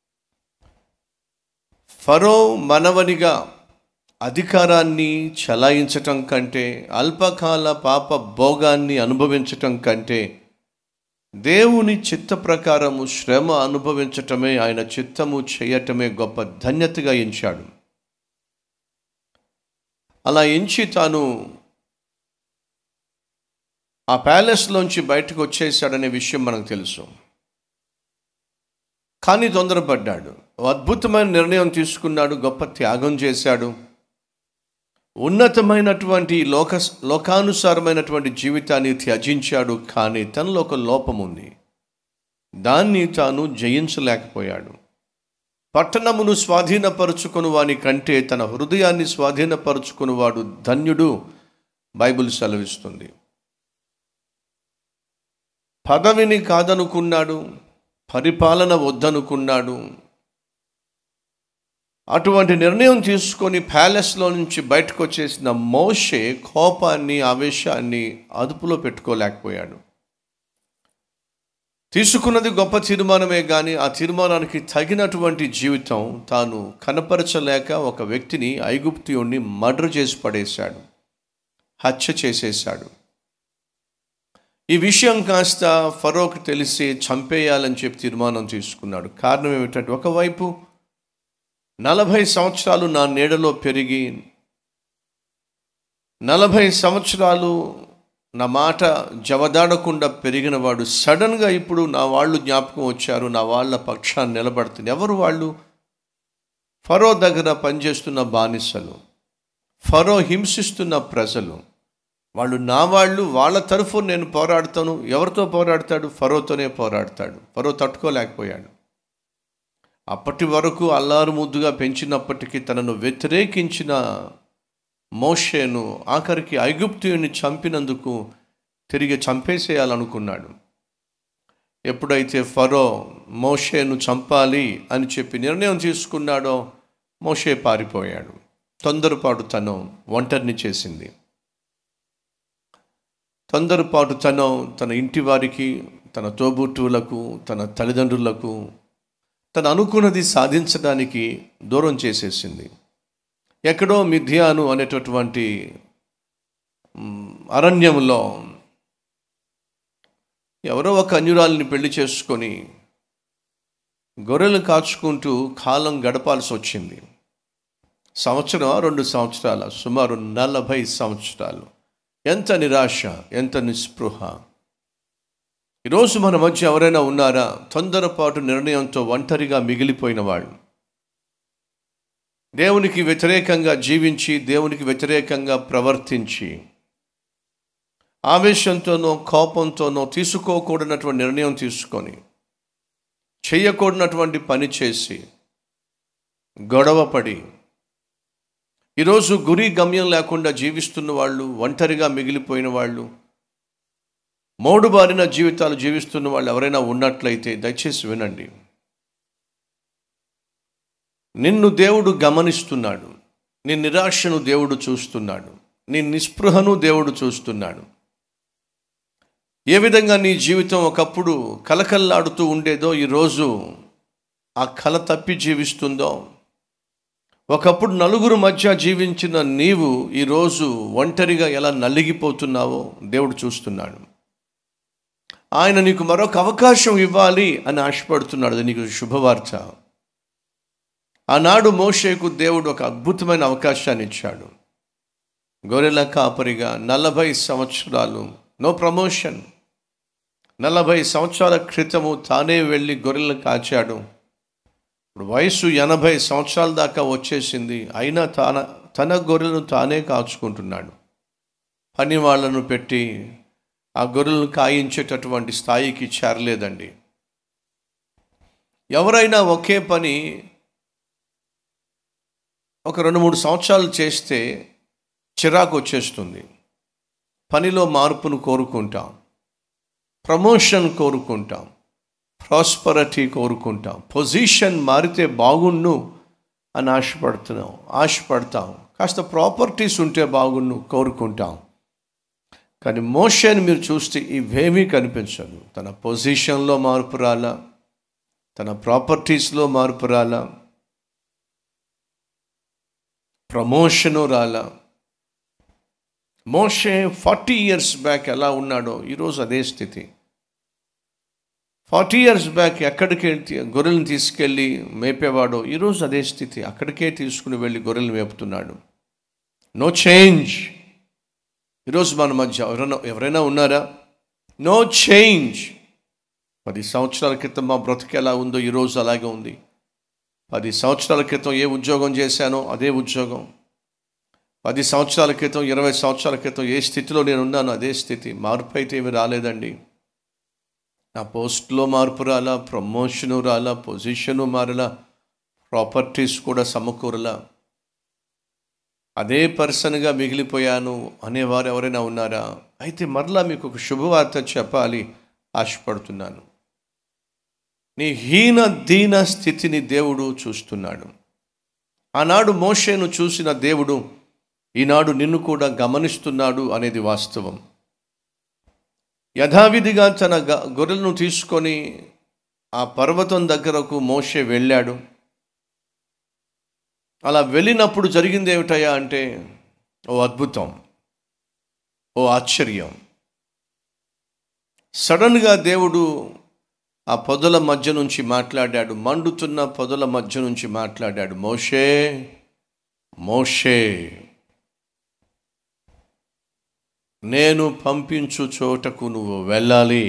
ఫరో మనవనిగా అధికారాన్ని చలాయించటం కంటే అల్పకాల పాప భోగాన్ని అనుభవించటం కంటే దేవుని చిత్త ప్రకారము శ్రమ అనుభవించటమే ఆయన చిత్తము చేయటమే గొప్ప ధన్యతగా ఎంచాడు అలా ఎంచి తాను ఆ ప్యాలెస్లోంచి బయటకు వచ్చేసాడనే విషయం మనకు తెలుసు కానీ తొందరపడ్డాడు ఓ అద్భుతమైన నిర్ణయం తీసుకున్నాడు గొప్ప త్యాగం చేశాడు ఉన్నతమైనటువంటి లోక లోకానుసారమైనటువంటి జీవితాన్ని త్యజించాడు కానీ తనలో ఒక లోపం ఉంది దాన్ని తాను జయించలేకపోయాడు పట్టణమును స్వాధీనపరుచుకుని వాని కంటే తన హృదయాన్ని స్వాధీనపరుచుకుని వాడు ధన్యుడు బైబిల్ సెలవిస్తుంది పదవిని కాదనుకున్నాడు పరిపాలన వద్దనుకున్నాడు అటువంటి నిర్ణయం తీసుకొని ప్యాలెస్లో నుంచి బయటకు వచ్చేసిన మోషే కోపాన్ని ఆవేశాన్ని అదుపులో పెట్టుకోలేకపోయాడు తీసుకున్నది గొప్ప తీర్మానమే కానీ ఆ తీర్మానానికి తగినటువంటి జీవితం తాను కనపరచలేక ఒక వ్యక్తిని ఐగుప్తియుణ్ణి మర్డర్ చేసి పడేశాడు హత్య చేసేశాడు ఈ విషయం కాస్త ఫరోకి తెలిసి చంపేయాలని చెప్పి తీర్మానం తీసుకున్నాడు కారణం ఏమిటంటే ఒకవైపు నలభై సంవత్సరాలు నా నీడలో పెరిగి నలభై సంవత్సరాలు నా మాట జవదాడకుండా పెరిగిన వాడు సడన్గా ఇప్పుడు నా వాళ్ళు జ్ఞాపకం వచ్చారు నా వాళ్ళ పక్షాన్ని నిలబడుతుంది ఎవరు వాళ్ళు ఫరో దగ్గర పనిచేస్తున్న బానిసలు ఫరో హింసిస్తున్న ప్రజలు వాళ్ళు నా వాళ్ళు వాళ్ళ తరఫు నేను పోరాడతాను ఎవరితో పోరాడతాడు ఫరోతోనే పోరాడతాడు ఫరో తట్టుకోలేకపోయాడు అప్పటి వరకు అల్లారు ముద్దుగా పెంచినప్పటికీ తనను వ్యతిరేకించిన మోషేను ఆఖరికి ఐగుప్తుని చంపినందుకు తిరిగి చంపేసేయాలనుకున్నాడు ఎప్పుడైతే ఫరో మోషేను చంపాలి అని చెప్పి నిర్ణయం తీసుకున్నాడో మోషే పారిపోయాడు తొందరపాటు తను ఒంటరిని చేసింది తొందరపాటు తను తన ఇంటి వారికి తన తోబుట్టువులకు తన తల్లిదండ్రులకు తను అనుకున్నది సాధించడానికి దూరం చేసేసింది ఎక్కడో మిథ్యాను అనేటటువంటి మ్, అరణ్యంలో ఎవరో ఒక అన్యురాలిని పెళ్లి చేసుకొని గొర్రెలు కాచుకుంటూ కాలం గడపాల్సి వచ్చింది సంవత్సరం రెండు సంవత్సరాల సుమారు నలభై సంవత్సరాలు ఎంత నిరాశ ఎంత నిస్పృహ ఈరోజు మన మధ్య ఎవరైనా ఉన్నారా తొందరపాటు నిర్ణయంతో ఒంటరిగా మిగిలిపోయిన వాళ్ళు దేవునికి వ్యతిరేకంగా జీవించి దేవునికి వ్యతిరేకంగా ప్రవర్తించి ఆవేశంతోనో కోపంతోనో తీసుకోకూడనటువంటి నిర్ణయం తీసుకొని చేయకూడనటువంటి పని చేసి గొడవపడి ఈరోజు గురి గమ్యం లేకుండా జీవిస్తున్న వాళ్ళు ఒంటరిగా మిగిలిపోయిన వాళ్ళు మోడుబారిన జీవితాలు జీవిస్తున్న వాళ్ళు ఎవరైనా ఉన్నట్లయితే దయచేసి వినండి నిన్ను దేవుడు గమనిస్తున్నాడు నీ నిరాశను దేవుడు చూస్తున్నాడు నీ నిస్పృహను దేవుడు చూస్తున్నాడు ఏ విధంగా నీ జీవితం ఒకప్పుడు కలకల్లాడుతూ ఉండేదో ఈరోజు ఆ కల తప్పి జీవిస్తుందో ఒకప్పుడు నలుగురు మధ్య జీవించిన నీవు ఈరోజు ఒంటరిగా ఎలా నలిగిపోతున్నావో దేవుడు చూస్తున్నాడు ఆయన నీకు మరొక అవకాశం ఇవ్వాలి అని ఆశపడుతున్నాడు అది నీకు శుభవార్త ఆనాడు మోషేకు దేవుడు ఒక అద్భుతమైన అవకాశాన్ని ఇచ్చాడు గొర్రెల కాపరిగా నలభై సంవత్సరాలు నో ప్రమోషన్ నలభై సంవత్సరాల క్రితము తానే వెళ్ళి గొర్రెలను కాచాడు ఇప్పుడు వయసు ఎనభై సంవత్సరాల దాకా వచ్చేసింది అయినా తన తన గొర్రెలను తానే కాచుకుంటున్నాడు పని వాళ్ళను పెట్టి ఆ గొర్రెలను కాయించేటటువంటి స్థాయికి చేరలేదండి ఎవరైనా ఒకే పని ఒక రెండు మూడు సంవత్సరాలు చేస్తే చిరాకు వచ్చేస్తుంది పనిలో మార్పును కోరుకుంటాం ప్రమోషన్ కోరుకుంటాం ప్రాస్పరిటీ కోరుకుంటాం పొజిషన్ మారితే బాగుండు అని ఆశపడుతున్నాం ఆశపడతాం కాస్త ప్రాపర్టీస్ ఉంటే బాగుండు కోరుకుంటాం కానీ మోషన్ మీరు చూస్తే ఇవేమీ కనిపించదు తన పొజిషన్లో మార్పు రాలా తన ప్రాపర్టీస్లో మార్పు రాలా ప్రమోషను రాలా మోషే ఫార్టీ ఇయర్స్ బ్యాక్ ఎలా ఉన్నాడో ఈరోజు అదే స్థితి ఫార్టీ ఇయర్స్ బ్యాక్ ఎక్కడికి వెళ్తే గొర్రెలను తీసుకెళ్ళి మేపేవాడో ఈరోజు అదే స్థితి అక్కడికే తీసుకుని వెళ్ళి గొర్రెలు మేపుతున్నాడు నో చేంజ్ ఈరోజు మన మధ్య ఎవరైనా ఎవరైనా ఉన్నారా నో చేంజ్ పది సంవత్సరాల క్రితం మా బ్రతుకు ఎలా ఉందో ఈరోజు అలాగే ఉంది పది సంవత్సరాల క్రితం ఏ ఉద్యోగం చేశానో అదే ఉద్యోగం పది సంవత్సరాల క్రితం ఇరవై సంవత్సరాల క్రితం ఏ స్థితిలో నేను ఉన్నానో అదే స్థితి మార్పు అయితే ఏమి రాలేదండి నా పోస్ట్లో మార్పు రాలా ప్రమోషను రాలా పొజిషను మారలా ప్రాపర్టీస్ కూడా సమకూరలా అదే పర్సన్గా మిగిలిపోయాను అనేవారు ఎవరైనా ఉన్నారా అయితే మరలా మీకు ఒక శుభవార్త చెప్పాలి ఆశపడుతున్నాను నీ హీన దీన స్థితిని దేవుడు చూస్తున్నాడు ఆనాడు మోషేను చూసిన దేవుడు ఈనాడు నిన్ను కూడా గమనిస్తున్నాడు అనేది వాస్తవం యథావిధిగా తన గ- గొర్రెలను తీసుకొని ఆ పర్వతం దగ్గరకు మోషే వెళ్ళాడు అలా వెళ్ళినప్పుడు జరిగింది ఏమిటయ్యా అంటే ఓ అద్భుతం ఓ ఆశ్చర్యం సడన్గా దేవుడు ఆ పొదల మధ్య నుంచి మాట్లాడాడు మండుతున్న పొదల మధ్య నుంచి మాట్లాడాడు మోషే మోషే నేను పంపించు చోటకు నువ్వు వెళ్ళాలి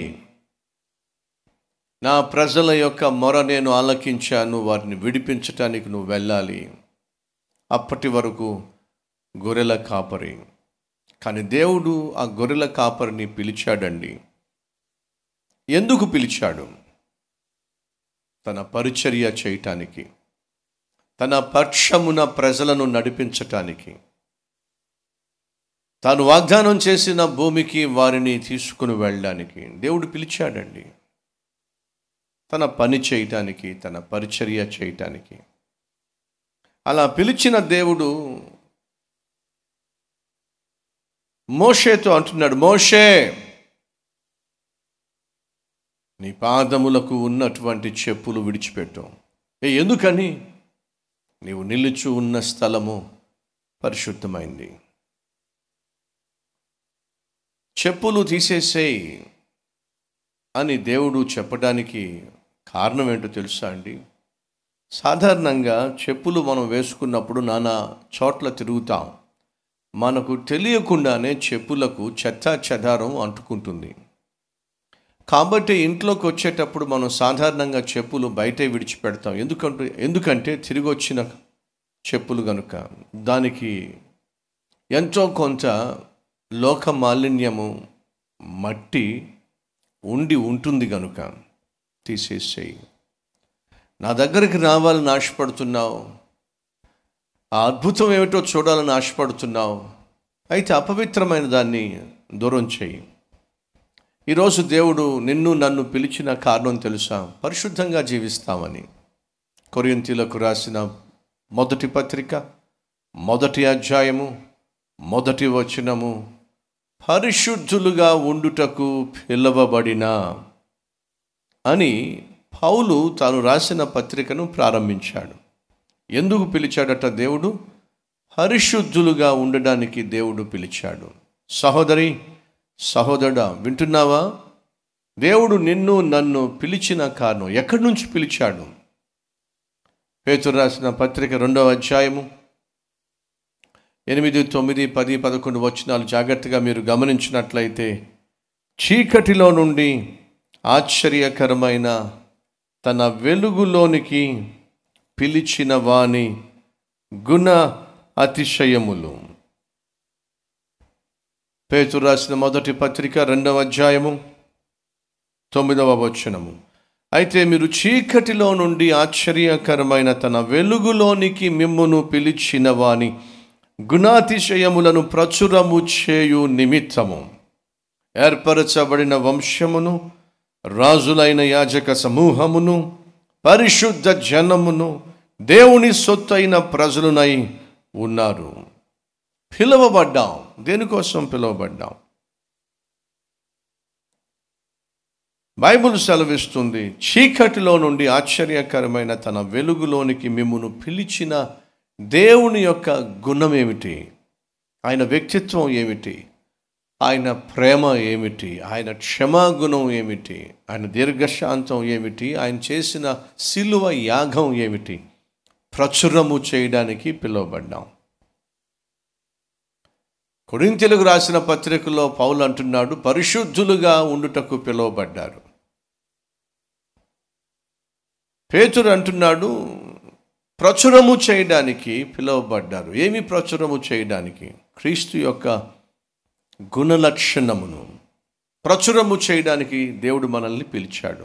నా ప్రజల యొక్క మొర నేను ఆలకించాను వారిని విడిపించటానికి నువ్వు వెళ్ళాలి అప్పటి వరకు గొర్రెల కాపరి కానీ దేవుడు ఆ గొర్రెల కాపరిని పిలిచాడండి ఎందుకు పిలిచాడు తన పరిచర్య చేయటానికి తన పక్షమున ప్రజలను నడిపించటానికి తాను వాగ్దానం చేసిన భూమికి వారిని తీసుకుని వెళ్ళడానికి దేవుడు పిలిచాడండి తన పని చేయటానికి తన పరిచర్య చేయటానికి అలా పిలిచిన దేవుడు మోషేతో అంటున్నాడు మోషే నీ పాదములకు ఉన్నటువంటి చెప్పులు విడిచిపెట్టు ఏ ఎందుకని నీవు నిలుచు ఉన్న స్థలము పరిశుద్ధమైంది చెప్పులు తీసేసేయి అని దేవుడు చెప్పడానికి కారణం ఏంటో తెలుసా అండి సాధారణంగా చెప్పులు మనం వేసుకున్నప్పుడు నానా చోట్ల తిరుగుతాం మనకు తెలియకుండానే చెప్పులకు చెత్త చెదారం అంటుకుంటుంది కాబట్టి ఇంట్లోకి వచ్చేటప్పుడు మనం సాధారణంగా చెప్పులు బయటే విడిచిపెడతాం ఎందుకంటే ఎందుకంటే తిరిగి వచ్చిన చెప్పులు కనుక దానికి ఎంతో కొంత లోక మాలిన్యము మట్టి ఉండి ఉంటుంది కనుక తీసేసేయి నా దగ్గరికి రావాలని ఆశపడుతున్నావు ఆ అద్భుతం ఏమిటో చూడాలని ఆశపడుతున్నావు అయితే అపవిత్రమైన దాన్ని దూరం చేయి ఈరోజు దేవుడు నిన్ను నన్ను పిలిచిన కారణం తెలుసా పరిశుద్ధంగా జీవిస్తామని కొరింతీలకు రాసిన మొదటి పత్రిక మొదటి అధ్యాయము మొదటి వచనము పరిశుద్ధులుగా ఉండుటకు పిలవబడిన అని పౌలు తాను రాసిన పత్రికను ప్రారంభించాడు ఎందుకు పిలిచాడట దేవుడు పరిశుద్ధులుగా ఉండడానికి దేవుడు పిలిచాడు సహోదరి సహోదరుడా వింటున్నావా దేవుడు నిన్ను నన్ను పిలిచిన కారణం ఎక్కడి నుంచి పిలిచాడు పేతురు రాసిన పత్రిక రెండవ అధ్యాయము ఎనిమిది తొమ్మిది పది పదకొండు వచనాలు జాగ్రత్తగా మీరు గమనించినట్లయితే చీకటిలో నుండి ఆశ్చర్యకరమైన తన వెలుగులోనికి పిలిచిన వాని గుణ అతిశయములు పేతురు రాసిన మొదటి పత్రిక రెండవ అధ్యాయము తొమ్మిదవ వచనము అయితే మీరు చీకటిలో నుండి ఆశ్చర్యకరమైన తన వెలుగులోనికి మిమ్మును పిలిచిన వాని గుణాతిశయములను ప్రచురము చేయు నిమిత్తము ఏర్పరచబడిన వంశమును రాజులైన యాజక సమూహమును పరిశుద్ధ జనమును దేవుని సొత్తైన ప్రజలునై ఉన్నారు పిలువబడ్డాం దేనికోసం పిలువబడ్డాం బైబుల్ సెలవిస్తుంది చీకటిలో నుండి ఆశ్చర్యకరమైన తన వెలుగులోనికి మిమ్మును పిలిచిన దేవుని యొక్క గుణం ఏమిటి ఆయన వ్యక్తిత్వం ఏమిటి ఆయన ప్రేమ ఏమిటి ఆయన క్షమాగుణం ఏమిటి ఆయన దీర్ఘశాంతం ఏమిటి ఆయన చేసిన సిలువ యాగం ఏమిటి ప్రచురము చేయడానికి పిలువబడ్డాం కొరింతెలుగు రాసిన పత్రికలో పౌలు అంటున్నాడు పరిశుద్ధులుగా ఉండుటకు పిలువబడ్డారు పేతురు అంటున్నాడు ప్రచురము చేయడానికి పిలువబడ్డారు ఏమి ప్రచురము చేయడానికి క్రీస్తు యొక్క గుణలక్షణమును ప్రచురము చేయడానికి దేవుడు మనల్ని పిలిచాడు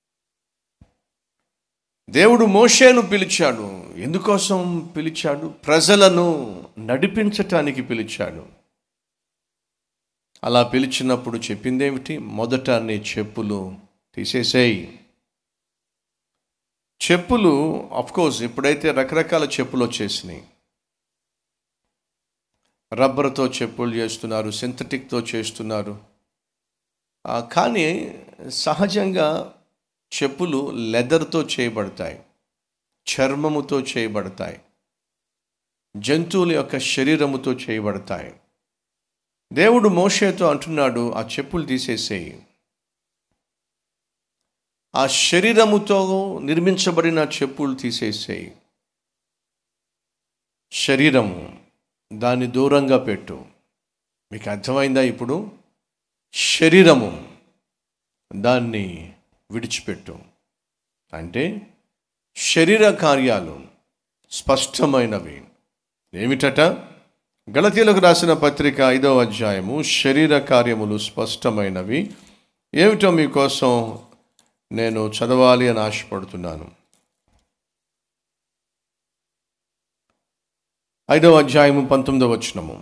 దేవుడు మోషేను పిలిచాడు ఎందుకోసం పిలిచాడు ప్రజలను నడిపించటానికి పిలిచాడు అలా పిలిచినప్పుడు చెప్పిందేమిటి మొదట నీ చెప్పులు తీసేసేయి చెప్పులు కోర్స్ ఇప్పుడైతే రకరకాల చెప్పులు వచ్చేసినాయి రబ్బర్తో చెప్పులు చేస్తున్నారు సింథటిక్తో చేస్తున్నారు ఆ, కానీ సహజంగా చెప్పులు లెదర్తో చేయబడతాయి చర్మముతో చేయబడతాయి జంతువుల యొక్క శరీరముతో చేయబడతాయి దేవుడు మోషేతో అంటున్నాడు ఆ చెప్పులు తీసేసేయి ఆ శరీరముతో నిర్మించబడిన చెప్పులు తీసేసేయి శరీరము దాన్ని దూరంగా పెట్టు మీకు అర్థమైందా ఇప్పుడు శరీరము దాన్ని విడిచిపెట్టు అంటే శరీర కార్యాలు స్పష్టమైనవి ఏమిటట గలతీలకు రాసిన పత్రిక ఐదవ అధ్యాయము శరీర కార్యములు స్పష్టమైనవి ఏమిటో మీకోసం నేను చదవాలి అని ఆశపడుతున్నాను ఐదవ అధ్యాయము పంతొమ్మిదవ వచనము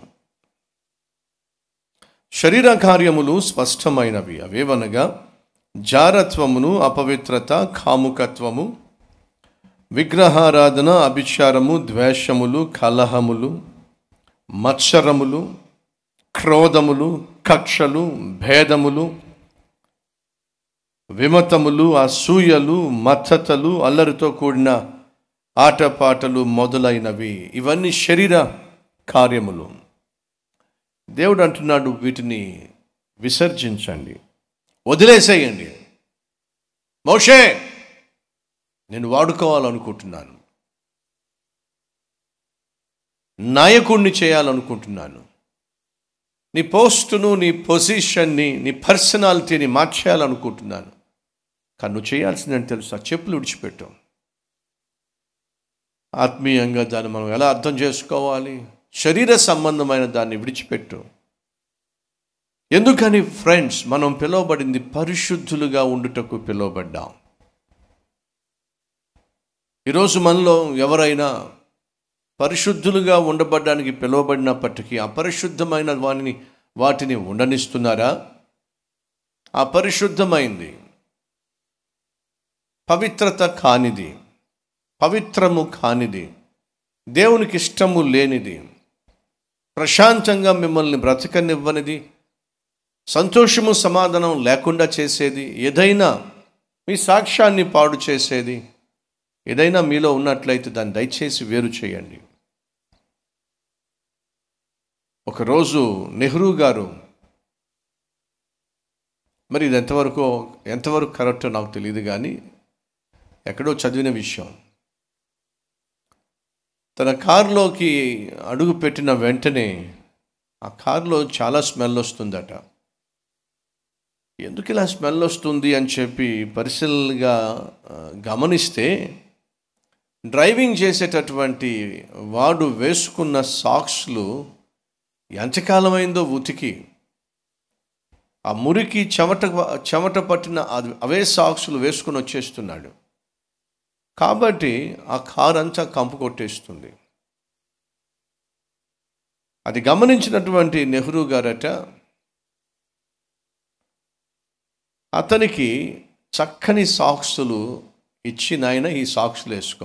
శరీర కార్యములు స్పష్టమైనవి అవేవనగా జారత్వమును అపవిత్రత కాముకత్వము విగ్రహారాధన అభిచారము ద్వేషములు కలహములు మత్సరములు క్రోధములు కక్షలు భేదములు విమతములు అసూయలు మత్తతలు అల్లరితో కూడిన ఆటపాటలు మొదలైనవి ఇవన్నీ శరీర కార్యములు దేవుడు అంటున్నాడు వీటిని విసర్జించండి వదిలేసేయండి మోషే నేను వాడుకోవాలనుకుంటున్నాను నాయకుడిని చేయాలనుకుంటున్నాను నీ పోస్టును నీ పొజిషన్ని నీ పర్సనాలిటీని మార్చేయాలనుకుంటున్నాను కానీ నువ్వు చేయాల్సిందని తెలుసు ఆ చెప్పులు విడిచిపెట్టు ఆత్మీయంగా దాన్ని మనం ఎలా అర్థం చేసుకోవాలి శరీర సంబంధమైన దాన్ని విడిచిపెట్టు ఎందుకని ఫ్రెండ్స్ మనం పిలువబడింది పరిశుద్ధులుగా ఉండుటకు పిలువబడ్డాం ఈరోజు మనలో ఎవరైనా పరిశుద్ధులుగా ఉండబడ్డానికి పిలువబడినప్పటికీ అపరిశుద్ధమైన వాటిని వాటిని ఉండనిస్తున్నారా అపరిశుద్ధమైంది పవిత్రత కానిది పవిత్రము కానిది దేవునికి ఇష్టము లేనిది ప్రశాంతంగా మిమ్మల్ని బ్రతకనివ్వనిది సంతోషము సమాధానం లేకుండా చేసేది ఏదైనా మీ సాక్ష్యాన్ని పాడు చేసేది ఏదైనా మీలో ఉన్నట్లయితే దాన్ని దయచేసి వేరు చేయండి ఒకరోజు నెహ్రూ గారు మరి ఇది ఎంతవరకు ఎంతవరకు కరెక్టో నాకు తెలియదు కానీ ఎక్కడో చదివిన విషయం తన కారులోకి అడుగు పెట్టిన వెంటనే ఆ కారులో చాలా స్మెల్ వస్తుందట ఎందుకు ఇలా స్మెల్ వస్తుంది అని చెప్పి పరిశీలనగా ఆ, గమనిస్తే డ్రైవింగ్ చేసేటటువంటి వాడు వేసుకున్న సాక్స్లు ఎంతకాలమైందో ఉతికి ఆ మురికి చెమట చెమట పట్టిన అది- అవే సాక్స్లు వేసుకుని వచ్చేస్తున్నాడు కాబట్టి ఆ కార్ అంతా కంపు కొట్టేస్తుంది అది గమనించినటువంటి నెహ్రూ గారట అతనికి చక్కని సాక్సులు ఇచ్చి నాయన ఈ సాక్సులు వేసుకో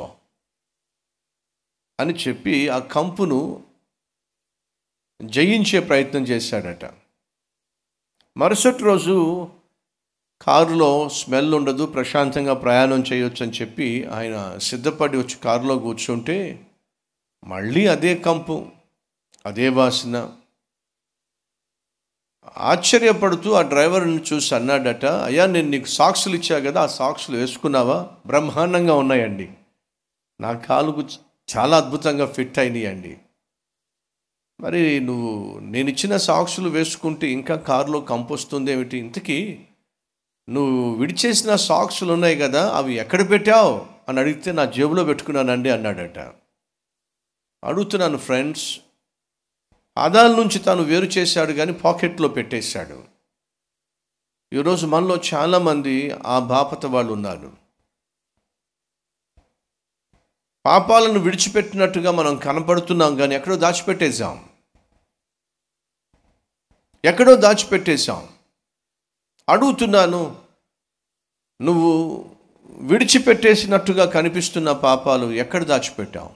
అని చెప్పి ఆ కంపును జయించే ప్రయత్నం చేశాడట మరుసటి రోజు కారులో స్మెల్ ఉండదు ప్రశాంతంగా ప్రయాణం చేయొచ్చు అని చెప్పి ఆయన సిద్ధపడి వచ్చి కారులో కూర్చుంటే మళ్ళీ అదే కంపు అదే వాసన ఆశ్చర్యపడుతూ ఆ డ్రైవర్ని చూసి అన్నాడట అయ్యా నేను నీకు సాక్సులు ఇచ్చా కదా ఆ సాక్సులు వేసుకున్నావా బ్రహ్మాండంగా ఉన్నాయండి నా కాలుకు చ- చాలా అద్భుతంగా ఫిట్ అయినాయండి మరి నువ్వు నేను ఇచ్చిన సాక్సులు వేసుకుంటే ఇంకా కారులో కంపు వస్తుంది ఏమిటి ఇంతకీ నువ్వు విడిచేసిన సాక్సులు ఉన్నాయి కదా అవి ఎక్కడ పెట్టావు అని అడిగితే నా జేబులో పెట్టుకున్నానండి అన్నాడట అడుగుతున్నాను ఫ్రెండ్స్ ఆదాల నుంచి తాను వేరు చేశాడు కానీ పాకెట్లో పెట్టేశాడు ఈరోజు మనలో చాలామంది ఆ బాపత వాళ్ళు ఉన్నారు పాపాలను విడిచిపెట్టినట్టుగా మనం కనపడుతున్నాం కానీ ఎక్కడో దాచిపెట్టేశాం ఎక్కడో దాచిపెట్టేశాం అడుగుతున్నాను నువ్వు విడిచిపెట్టేసినట్టుగా కనిపిస్తున్న పాపాలు ఎక్కడ దాచిపెట్టావు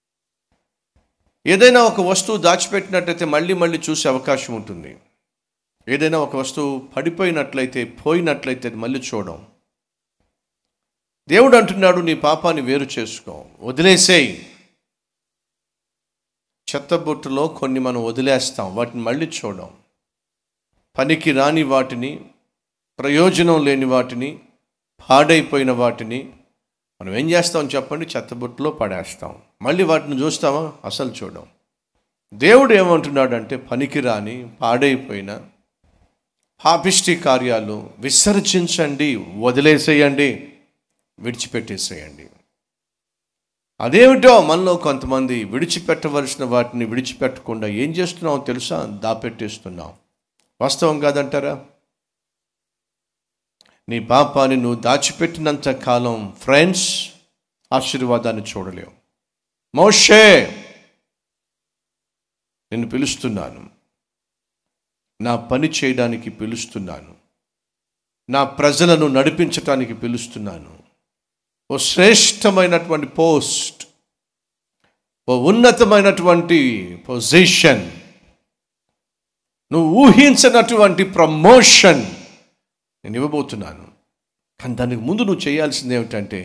ఏదైనా ఒక వస్తువు దాచిపెట్టినట్లయితే మళ్ళీ మళ్ళీ చూసే అవకాశం ఉంటుంది ఏదైనా ఒక వస్తువు పడిపోయినట్లయితే పోయినట్లయితే అది మళ్ళీ చూడం దేవుడు అంటున్నాడు నీ పాపాన్ని వేరు చేసుకో వదిలేసేయి చెత్తబొట్టులో కొన్ని మనం వదిలేస్తాం వాటిని మళ్ళీ చూడం పనికి రాని వాటిని ప్రయోజనం లేని వాటిని పాడైపోయిన వాటిని మనం ఏం చేస్తాం చెప్పండి చెత్తబుట్టలో పడేస్తాం మళ్ళీ వాటిని చూస్తామా అసలు చూడం దేవుడు ఏమంటున్నాడంటే పనికి రాని పాడైపోయిన పాపిష్టి కార్యాలు విసర్జించండి వదిలేసేయండి విడిచిపెట్టేసేయండి అదేమిటో మనలో కొంతమంది విడిచిపెట్టవలసిన వాటిని విడిచిపెట్టకుండా ఏం చేస్తున్నామో తెలుసా దాపెట్టేస్తున్నాం వాస్తవం కాదంటారా నీ పాపాన్ని నువ్వు దాచిపెట్టినంత కాలం ఫ్రెండ్స్ ఆశీర్వాదాన్ని చూడలేవు మోషే నిన్ను పిలుస్తున్నాను నా పని చేయడానికి పిలుస్తున్నాను నా ప్రజలను నడిపించటానికి పిలుస్తున్నాను ఓ శ్రేష్టమైనటువంటి పోస్ట్ ఓ ఉన్నతమైనటువంటి పొజిషన్ నువ్వు ఊహించినటువంటి ప్రమోషన్ నేను ఇవ్వబోతున్నాను కానీ దానికి ముందు నువ్వు చేయాల్సింది ఏమిటంటే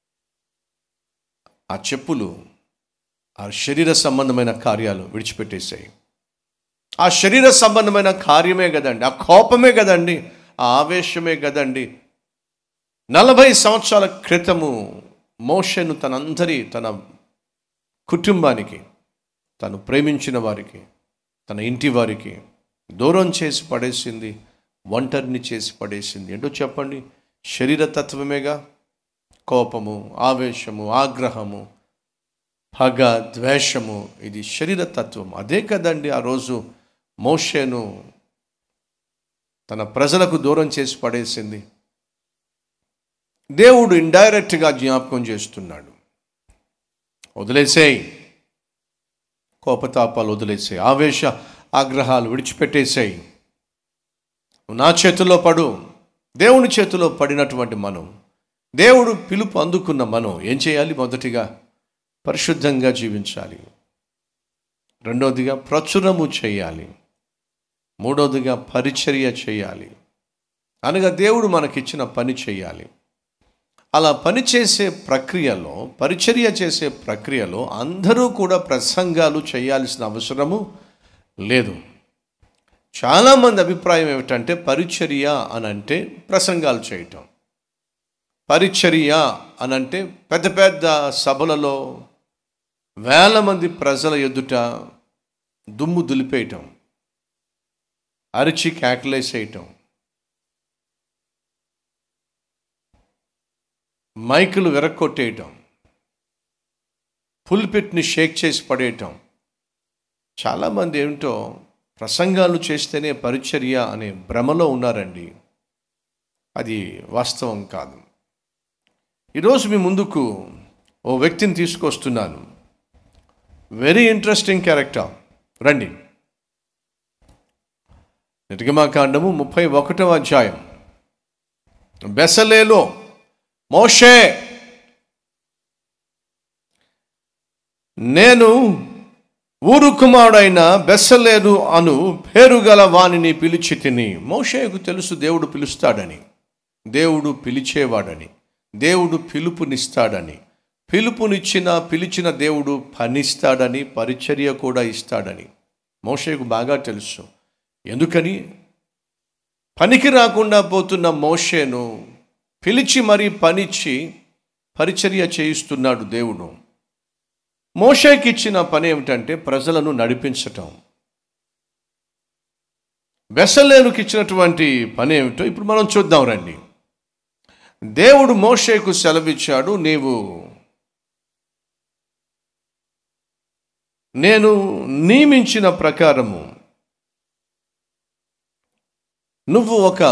ఆ చెప్పులు ఆ శరీర సంబంధమైన కార్యాలు విడిచిపెట్టేసాయి ఆ శరీర సంబంధమైన కార్యమే కదండి ఆ కోపమే కదండి ఆ ఆవేశమే కదండి నలభై సంవత్సరాల క్రితము మోషను తనందరి తన కుటుంబానికి తను ప్రేమించిన వారికి తన ఇంటి వారికి దూరం చేసి పడేసింది ఒంటరిని చేసి పడేసింది ఏంటో చెప్పండి శరీర తత్వమేగా కోపము ఆవేశము ఆగ్రహము పగ ద్వేషము ఇది శరీర తత్వం అదే కదండి ఆ రోజు మోషేను తన ప్రజలకు దూరం చేసి పడేసింది దేవుడు ఇండైరెక్ట్గా జ్ఞాపకం చేస్తున్నాడు వదిలేసేయి కోపతాపాలు వదిలేసేయి ఆవేశ ఆగ్రహాలు విడిచిపెట్టేసేయి నువ్వు నా చేతిలో పడు దేవుని చేతిలో పడినటువంటి మనం దేవుడు పిలుపు అందుకున్న మనం ఏం చేయాలి మొదటిగా పరిశుద్ధంగా జీవించాలి రెండవదిగా ప్రచురము చేయాలి మూడవదిగా పరిచర్య చేయాలి అనగా దేవుడు మనకిచ్చిన పని చేయాలి అలా పని చేసే ప్రక్రియలో పరిచర్య చేసే ప్రక్రియలో అందరూ కూడా ప్రసంగాలు చేయాల్సిన అవసరము లేదు చాలామంది అభిప్రాయం ఏమిటంటే పరిచర్య అని అంటే ప్రసంగాలు చేయటం పరిచర్య అని అంటే పెద్ద పెద్ద సభలలో వేల మంది ప్రజల ఎదుట దుమ్ము దులిపేయటం అరిచి కేకలేసేయటం మైకులు విరక్కొట్టేయటం పుల్పిట్ని షేక్ చేసి పడేయటం చాలామంది ఏమిటో ప్రసంగాలు చేస్తేనే పరిచర్య అనే భ్రమలో ఉన్నారండి అది వాస్తవం కాదు ఈరోజు మీ ముందుకు ఓ వ్యక్తిని తీసుకొస్తున్నాను వెరీ ఇంట్రెస్టింగ్ క్యారెక్టర్ రండి నిర్గమాకాండము ముప్పై ఒకటవ అధ్యాయం బెసలేలో మోషే నేను ఊరు కుమారుడైన బెస్సలేరు అను పేరు గల వానిని పిలిచి తిని మోషేకు తెలుసు దేవుడు పిలుస్తాడని దేవుడు పిలిచేవాడని దేవుడు పిలుపునిస్తాడని పిలుపునిచ్చిన పిలిచిన దేవుడు పనిస్తాడని పరిచర్య కూడా ఇస్తాడని మోషేకు బాగా తెలుసు ఎందుకని పనికి రాకుండా పోతున్న మోషేను పిలిచి మరీ పనిచ్చి పరిచర్య చేయిస్తున్నాడు దేవుడు మోషేకి ఇచ్చిన పని ఏమిటంటే ప్రజలను నడిపించటం బెసలేనుకి ఇచ్చినటువంటి పని ఏమిటో ఇప్పుడు మనం చూద్దాం రండి దేవుడు మోషేకు సెలవిచ్చాడు నీవు నేను నియమించిన ప్రకారము నువ్వు ఒక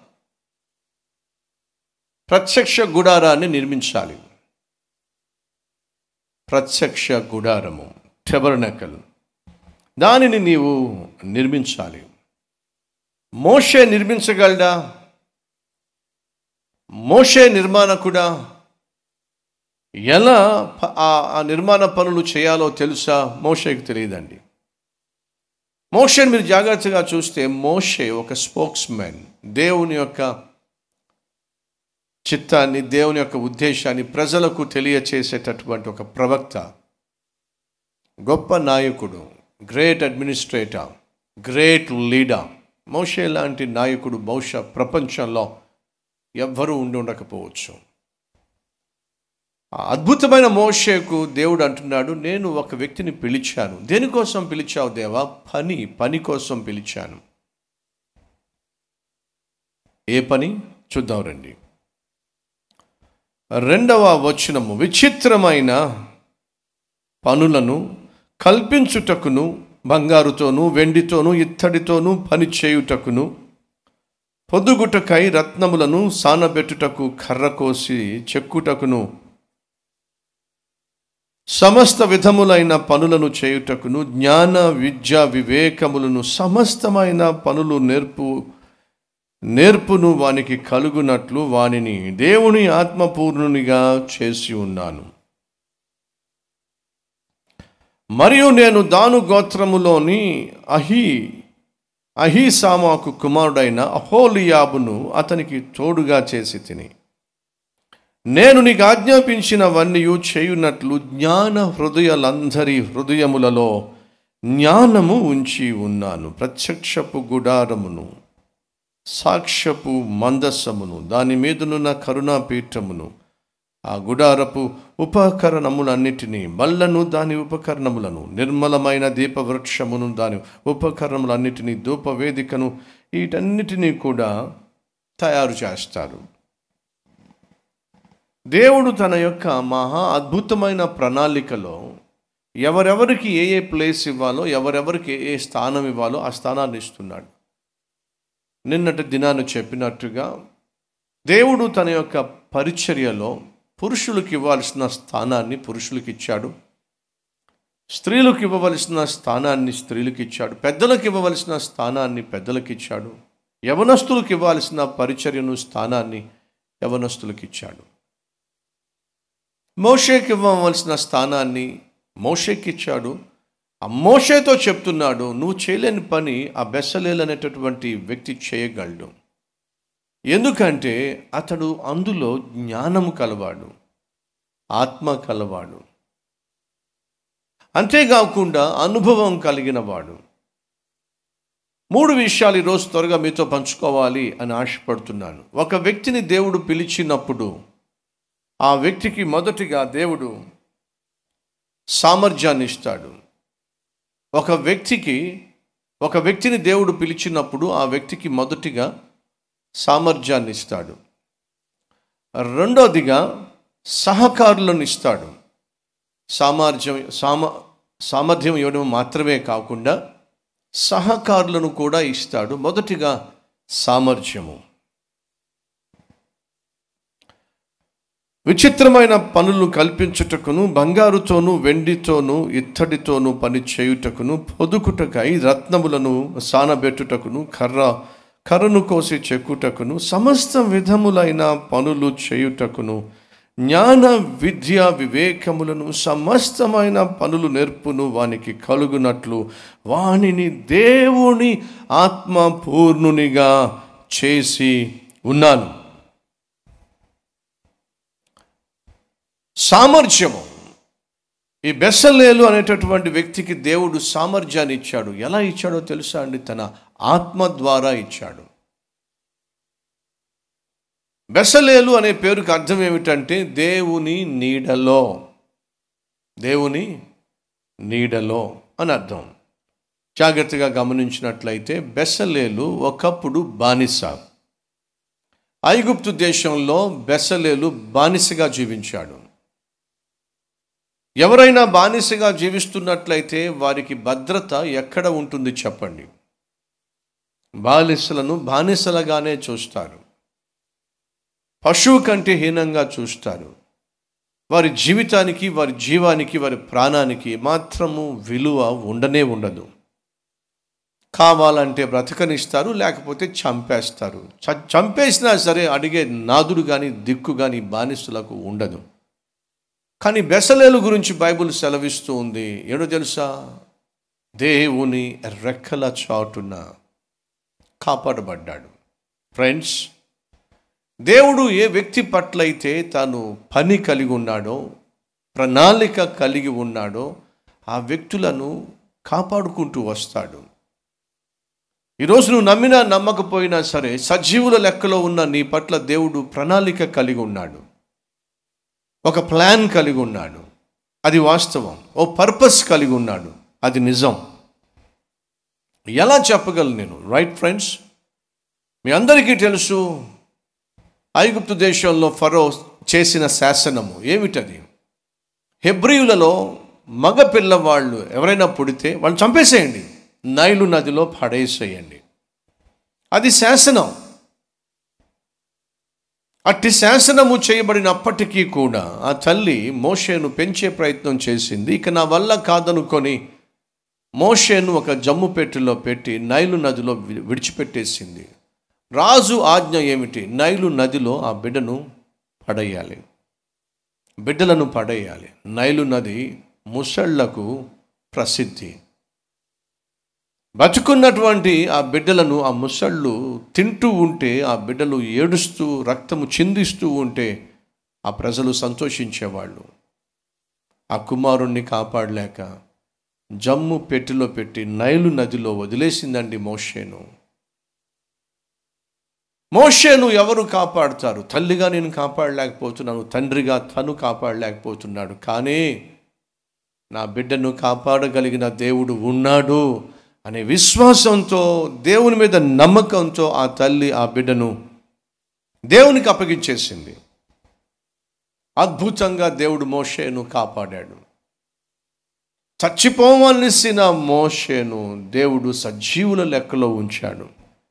ప్రత్యక్ష గుడారాన్ని నిర్మించాలి ప్రత్యక్ష గుడారము టెబర్నకల్ దానిని నీవు నిర్మించాలి మోషే నిర్మించగలడా మోషే నిర్మాణకుడా ఎలా ప- ఆ ఆ నిర్మాణ పనులు చేయాలో తెలుసా మోషేకి తెలియదండి మోషేని మీరు జాగ్రత్తగా చూస్తే మోషే ఒక స్పోక్స్ మ్యాన్ దేవుని యొక్క చిత్తాన్ని దేవుని యొక్క ఉద్దేశాన్ని ప్రజలకు తెలియచేసేటటువంటి ఒక ప్రవక్త గొప్ప నాయకుడు great administrator great leader Moshe లాంటి నాయకుడు బహుశా ప్రపంచంలో ఎవ్వరూ ఉండి ఉండకపోవచ్చు ఆ అద్భుతమైన మోషేకు దేవుడు అంటున్నాడు నేను ఒక వ్యక్తిని పిలిచాను దేనికోసం పిలిచావు దేవా పని పని కోసం పిలిచాను ఏ పని చూద్దాం రండి రెండవ వచనము విచిత్రమైన పనులను కల్పించుటకును బంగారుతోనూ వెండితోనూ ఇత్తడితోనూ పని చేయుటకును పొద్దుగుటకై రత్నములను సానబెట్టుటకు కర్ర కోసి చెక్కుటకును సమస్త విధములైన పనులను చేయుటకును జ్ఞాన విద్య వివేకములను సమస్తమైన పనులు నేర్పు నేర్పును వానికి కలుగునట్లు వానిని దేవుని ఆత్మపూర్ణునిగా చేసి ఉన్నాను మరియు నేను దాను గోత్రములోని అహి అహీసామాకు కుమారుడైన అహోలియాబును అతనికి తోడుగా చేసి తిని నేను నీకు ఆజ్ఞాపించినవన్నీ చేయునట్లు జ్ఞాన హృదయాలందరి హృదయములలో జ్ఞానము ఉంచి ఉన్నాను ప్రత్యక్షపు గుడారమును సాక్ష్యపు మందస్సమును దాని మీదనున్న కరుణాపీఠమును ఆ గుడారపు ఉపకరణములన్నిటినీ బల్లను దాని ఉపకరణములను నిర్మలమైన దీపవృక్షమును దాని ఉపకరణములన్నిటినీ ధూపవేదికను వీటన్నిటినీ కూడా తయారు చేస్తారు దేవుడు తన యొక్క మహా అద్భుతమైన ప్రణాళికలో ఎవరెవరికి ఏ ఏ ప్లేస్ ఇవ్వాలో ఎవరెవరికి ఏ ఏ స్థానం ఇవ్వాలో ఆ స్థానాన్ని ఇస్తున్నాడు నిన్నటి దినాన్ని చెప్పినట్టుగా దేవుడు తన యొక్క పరిచర్యలో పురుషులకు ఇవ్వాల్సిన స్థానాన్ని పురుషులకు ఇచ్చాడు స్త్రీలకు ఇవ్వవలసిన స్థానాన్ని స్త్రీలకు ఇచ్చాడు పెద్దలకు ఇవ్వవలసిన స్థానాన్ని పెద్దలకు ఇచ్చాడు యవనస్తులకు ఇవ్వాల్సిన పరిచర్యను స్థానాన్ని యవనస్తులకు ఇచ్చాడు మోషేకి ఇవ్వవలసిన స్థానాన్ని మోషేకి ఇచ్చాడు ఆ మోషేతో చెప్తున్నాడు నువ్వు చేయలేని పని ఆ బెస్సలేల్ అనేటటువంటి వ్యక్తి చేయగలడు ఎందుకంటే అతడు అందులో జ్ఞానము కలవాడు ఆత్మ కలవాడు అంతేకాకుండా అనుభవం కలిగిన వాడు మూడు విషయాలు ఈరోజు త్వరగా మీతో పంచుకోవాలి అని ఆశపడుతున్నాను ఒక వ్యక్తిని దేవుడు పిలిచినప్పుడు ఆ వ్యక్తికి మొదటిగా దేవుడు సామర్థ్యాన్ని ఇస్తాడు ఒక వ్యక్తికి ఒక వ్యక్తిని దేవుడు పిలిచినప్పుడు ఆ వ్యక్తికి మొదటిగా సామర్థ్యాన్ని ఇస్తాడు రెండోదిగా సహకారులను ఇస్తాడు సామర్థ్యం సామ సామర్థ్యం ఇవ్వడం మాత్రమే కాకుండా సహకారులను కూడా ఇస్తాడు మొదటిగా సామర్థ్యము విచిత్రమైన పనులు కల్పించుటకును బంగారుతోనూ వెండితోనూ ఇత్తడితోనూ పని చేయుటకును పొదుకుటకై రత్నములను సానబెట్టుటకును కర్ర కర్రను కోసి చెక్కుటకును సమస్త విధములైన పనులు చేయుటకును జ్ఞాన విద్య వివేకములను సమస్తమైన పనులు నేర్పును వానికి కలుగునట్లు వానిని దేవుని ఆత్మ పూర్ణునిగా చేసి ఉన్నాను సామర్థ్యము ఈ బెస్సలేలు అనేటటువంటి వ్యక్తికి దేవుడు సామర్థ్యాన్ని ఇచ్చాడు ఎలా ఇచ్చాడో తెలుసా అండి తన ఆత్మ ద్వారా ఇచ్చాడు బెసలేలు అనే పేరుకి అర్థం ఏమిటంటే దేవుని నీడలో దేవుని నీడలో అని అర్థం జాగ్రత్తగా గమనించినట్లయితే బెసలేలు ఒకప్పుడు బానిస ఐగుప్తు దేశంలో బెసలేలు బానిసగా జీవించాడు ఎవరైనా బానిసగా జీవిస్తున్నట్లయితే వారికి భద్రత ఎక్కడ ఉంటుంది చెప్పండి బానిసలను బానిసలుగానే చూస్తారు పశువు కంటే హీనంగా చూస్తారు వారి జీవితానికి వారి జీవానికి వారి ప్రాణానికి మాత్రము విలువ ఉండనే ఉండదు కావాలంటే బ్రతకనిస్తారు లేకపోతే చంపేస్తారు చ చంపేసినా సరే అడిగే నాదుడు కానీ దిక్కు కానీ బానిసలకు ఉండదు కానీ బెసలేలు గురించి బైబుల్ సెలవిస్తూ ఉంది ఏడో తెలుసా దేవుని రెక్కల చాటున కాపాడబడ్డాడు ఫ్రెండ్స్ దేవుడు ఏ వ్యక్తి పట్లయితే తాను పని కలిగి ఉన్నాడో ప్రణాళిక కలిగి ఉన్నాడో ఆ వ్యక్తులను కాపాడుకుంటూ వస్తాడు ఈరోజు నువ్వు నమ్మినా నమ్మకపోయినా సరే సజీవుల లెక్కలో ఉన్న నీ పట్ల దేవుడు ప్రణాళిక కలిగి ఉన్నాడు ఒక ప్లాన్ కలిగి ఉన్నాడు అది వాస్తవం ఓ పర్పస్ కలిగి ఉన్నాడు అది నిజం ఎలా చెప్పగలను నేను రైట్ ఫ్రెండ్స్ మీ అందరికీ తెలుసు ఐగుప్తు దేశంలో ఫరో చేసిన శాసనము ఏమిటది హెబ్రియులలో మగ పిల్లవాళ్ళు ఎవరైనా పుడితే వాళ్ళు చంపేసేయండి నైలు నదిలో పడేసేయండి అది శాసనం అట్టి శాసనము చేయబడినప్పటికీ కూడా ఆ తల్లి మోషేను పెంచే ప్రయత్నం చేసింది ఇక నా వల్ల కాదనుకొని మోషేను ఒక జమ్ము పెట్టెలో పెట్టి నైలు నదిలో వి- విడిచిపెట్టేసింది రాజు ఆజ్ఞ ఏమిటి నైలు నదిలో ఆ బిడ్డను పడేయాలి బిడ్డలను పడేయాలి నైలు నది ముసళ్లకు ప్రసిద్ధి బతుకున్నటువంటి ఆ బిడ్డలను ఆ ముసళ్ళు తింటూ ఉంటే ఆ బిడ్డలు ఏడుస్తూ రక్తము చిందిస్తూ ఉంటే ఆ ప్రజలు సంతోషించేవాళ్ళు ఆ కుమారుణ్ణి కాపాడలేక జమ్ము పెట్టెలో పెట్టి నైలు నదిలో వదిలేసిందండి మోషేను మోషేను ఎవరు కాపాడుతారు తల్లిగా నేను కాపాడలేకపోతున్నాను తండ్రిగా తను కాపాడలేకపోతున్నాడు కానీ నా బిడ్డను కాపాడగలిగిన దేవుడు ఉన్నాడు అనే విశ్వాసంతో దేవుని మీద నమ్మకంతో ఆ తల్లి ఆ బిడ్డను దేవునికి అప్పగించేసింది అద్భుతంగా దేవుడు మోషేను కాపాడాడు చచ్చిపోవలసిన మోషేను దేవుడు సజీవుల లెక్కలో ఉంచాడు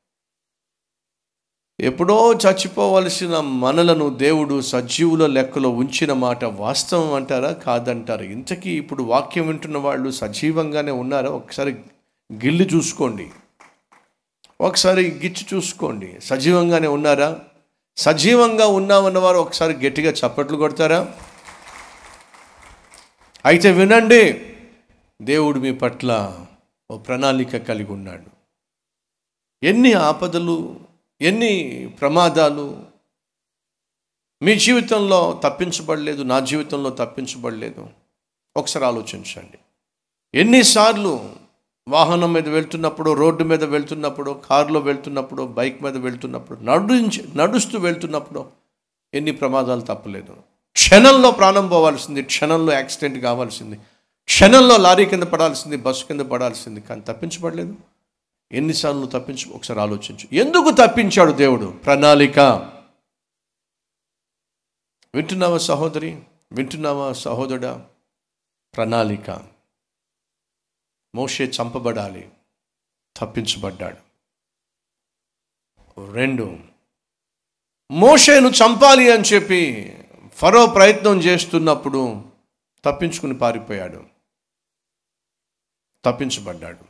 ఎప్పుడో చచ్చిపోవలసిన మనలను దేవుడు సజీవుల లెక్కలో ఉంచిన మాట వాస్తవం అంటారా కాదంటారా ఇంతకీ ఇప్పుడు వాక్యం వింటున్న వాళ్ళు సజీవంగానే ఉన్నారా ఒకసారి గిల్లి చూసుకోండి ఒకసారి గిచ్చి చూసుకోండి సజీవంగానే ఉన్నారా సజీవంగా ఉన్నామన్నవారు ఒకసారి గట్టిగా చప్పట్లు కొడతారా అయితే వినండి దేవుడు మీ పట్ల ఓ ప్రణాళిక కలిగి ఉన్నాడు ఎన్ని ఆపదలు ఎన్ని ప్రమాదాలు మీ జీవితంలో తప్పించబడలేదు నా జీవితంలో తప్పించబడలేదు ఒకసారి ఆలోచించండి ఎన్నిసార్లు వాహనం మీద వెళ్తున్నప్పుడు రోడ్డు మీద వెళ్తున్నప్పుడు కారులో వెళ్తున్నప్పుడు బైక్ మీద వెళ్తున్నప్పుడు నడుంచి నడుస్తూ వెళ్తున్నప్పుడు ఎన్ని ప్రమాదాలు తప్పలేదు క్షణంలో ప్రాణం పోవాల్సింది క్షణంలో యాక్సిడెంట్ కావాల్సింది క్షణంలో లారీ కింద పడాల్సింది బస్సు కింద పడాల్సింది కానీ తప్పించబడలేదు ఎన్నిసార్లు తప్పించు ఒకసారి ఆలోచించు ఎందుకు తప్పించాడు దేవుడు ప్రణాళిక వింటున్నావా సహోదరి వింటున్నావా సహోదరుడా ప్రణాళిక మోషే చంపబడాలి తప్పించబడ్డాడు రెండు మోషేను చంపాలి అని చెప్పి ఫరో ప్రయత్నం చేస్తున్నప్పుడు తప్పించుకుని పారిపోయాడు తప్పించబడ్డాడు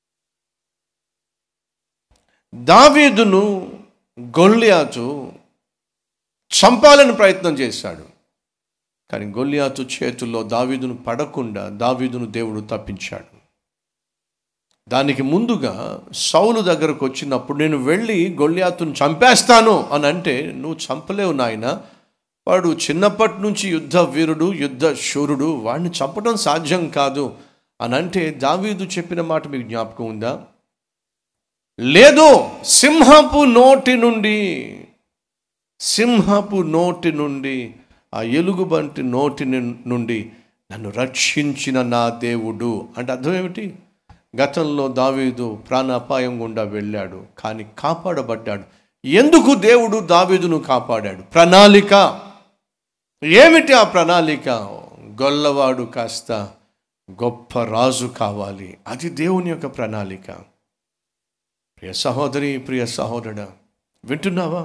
దావీదును గొల్లియాతు చంపాలని ప్రయత్నం చేశాడు కానీ గొల్లియాతు చేతుల్లో దావీదును పడకుండా దావీదును దేవుడు తప్పించాడు దానికి ముందుగా సౌలు దగ్గరకు వచ్చినప్పుడు నేను వెళ్ళి గొల్లియాతును చంపేస్తాను అని అంటే నువ్వు చంపలేవు నాయన వాడు చిన్నప్పటి నుంచి యుద్ధ వీరుడు యుద్ధ శూరుడు వాడిని చంపడం సాధ్యం కాదు అని అంటే దావీదు చెప్పిన మాట మీకు జ్ఞాపకం ఉందా లేదు సింహపు నోటి నుండి సింహపు నోటి నుండి ఆ ఎలుగుబంటి నోటి ను- నుండి నన్ను రక్షించిన నా దేవుడు అంటే అర్థం ఏమిటి గతంలో దావీదు ప్రాణాపాయం గుండా వెళ్ళాడు కానీ కాపాడబడ్డాడు ఎందుకు దేవుడు దావీదును కాపాడాడు ప్రణాళిక ఏమిటి ఆ ప్రణాళిక గొల్లవాడు కాస్త గొప్ప రాజు కావాలి అది దేవుని యొక్క ప్రణాళిక ప్రియ సహోదరి ప్రియ సహోదరుడా వింటున్నావా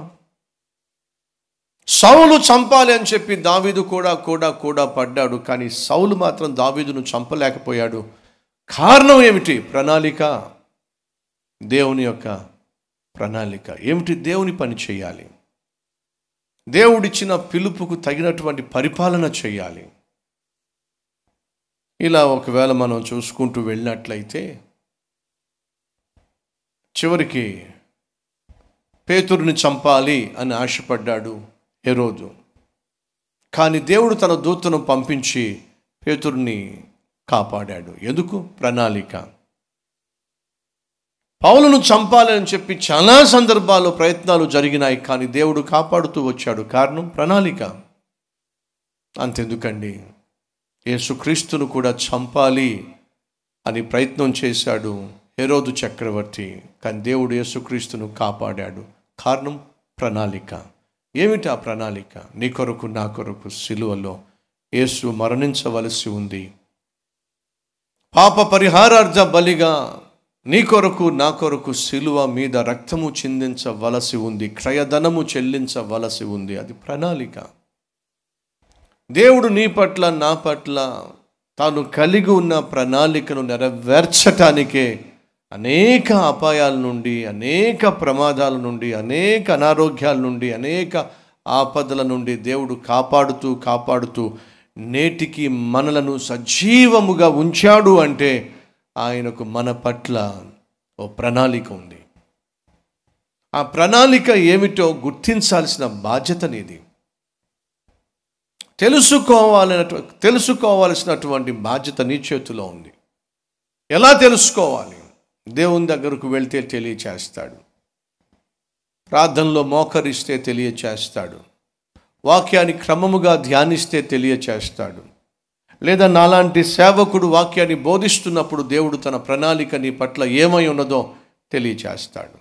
సౌలు చంపాలి అని చెప్పి దావీదు కూడా కూడా కూడా పడ్డాడు కానీ సౌలు మాత్రం దావీదును చంపలేకపోయాడు కారణం ఏమిటి ప్రణాళిక దేవుని యొక్క ప్రణాళిక ఏమిటి దేవుని పని చేయాలి దేవుడిచ్చిన పిలుపుకు తగినటువంటి పరిపాలన చేయాలి ఇలా ఒకవేళ మనం చూసుకుంటూ వెళ్ళినట్లయితే చివరికి పేతురుని చంపాలి అని ఆశపడ్డాడు హెరోదు కానీ దేవుడు తన దూతను పంపించి పేతురుని కాపాడాడు ఎందుకు ప్రణాళిక పౌలను చంపాలని చెప్పి చాలా సందర్భాల్లో ప్రయత్నాలు జరిగినాయి కానీ దేవుడు కాపాడుతూ వచ్చాడు కారణం ప్రణాళిక అంతెందుకండి యేసుక్రీస్తును కూడా చంపాలి అని ప్రయత్నం చేశాడు హెరోదు చక్రవర్తి కానీ దేవుడు యేసుక్రీస్తును కాపాడాడు కారణం ప్రణాళిక ఏమిటి ఆ ప్రణాళిక నీ కొరకు నా కొరకు సిలువలో యేసు మరణించవలసి ఉంది పాప పరిహారార్థ బలిగా నీ కొరకు నా కొరకు సిలువ మీద రక్తము చిందించవలసి ఉంది క్రయధనము చెల్లించవలసి ఉంది అది ప్రణాళిక దేవుడు నీ పట్ల నా పట్ల తాను కలిగి ఉన్న ప్రణాళికను నెరవేర్చటానికే అనేక అపాయాల నుండి అనేక ప్రమాదాల నుండి అనేక అనారోగ్యాల నుండి అనేక ఆపదల నుండి దేవుడు కాపాడుతూ కాపాడుతూ నేటికి మనలను సజీవముగా ఉంచాడు అంటే ఆయనకు మన పట్ల ఓ ప్రణాళిక ఉంది ఆ ప్రణాళిక ఏమిటో గుర్తించాల్సిన బాధ్యత నీది తెలుసుకోవాలనటు తెలుసుకోవాల్సినటువంటి బాధ్యత నీ చేతిలో ఉంది ఎలా తెలుసుకోవాలి దేవుని దగ్గరకు వెళ్తే తెలియచేస్తాడు ప్రార్థనలో మోకరిస్తే తెలియచేస్తాడు వాక్యాన్ని క్రమముగా ధ్యానిస్తే తెలియచేస్తాడు లేదా నాలాంటి సేవకుడు వాక్యాన్ని బోధిస్తున్నప్పుడు దేవుడు తన ప్రణాళిక నీ పట్ల ఏమై ఉన్నదో తెలియచేస్తాడు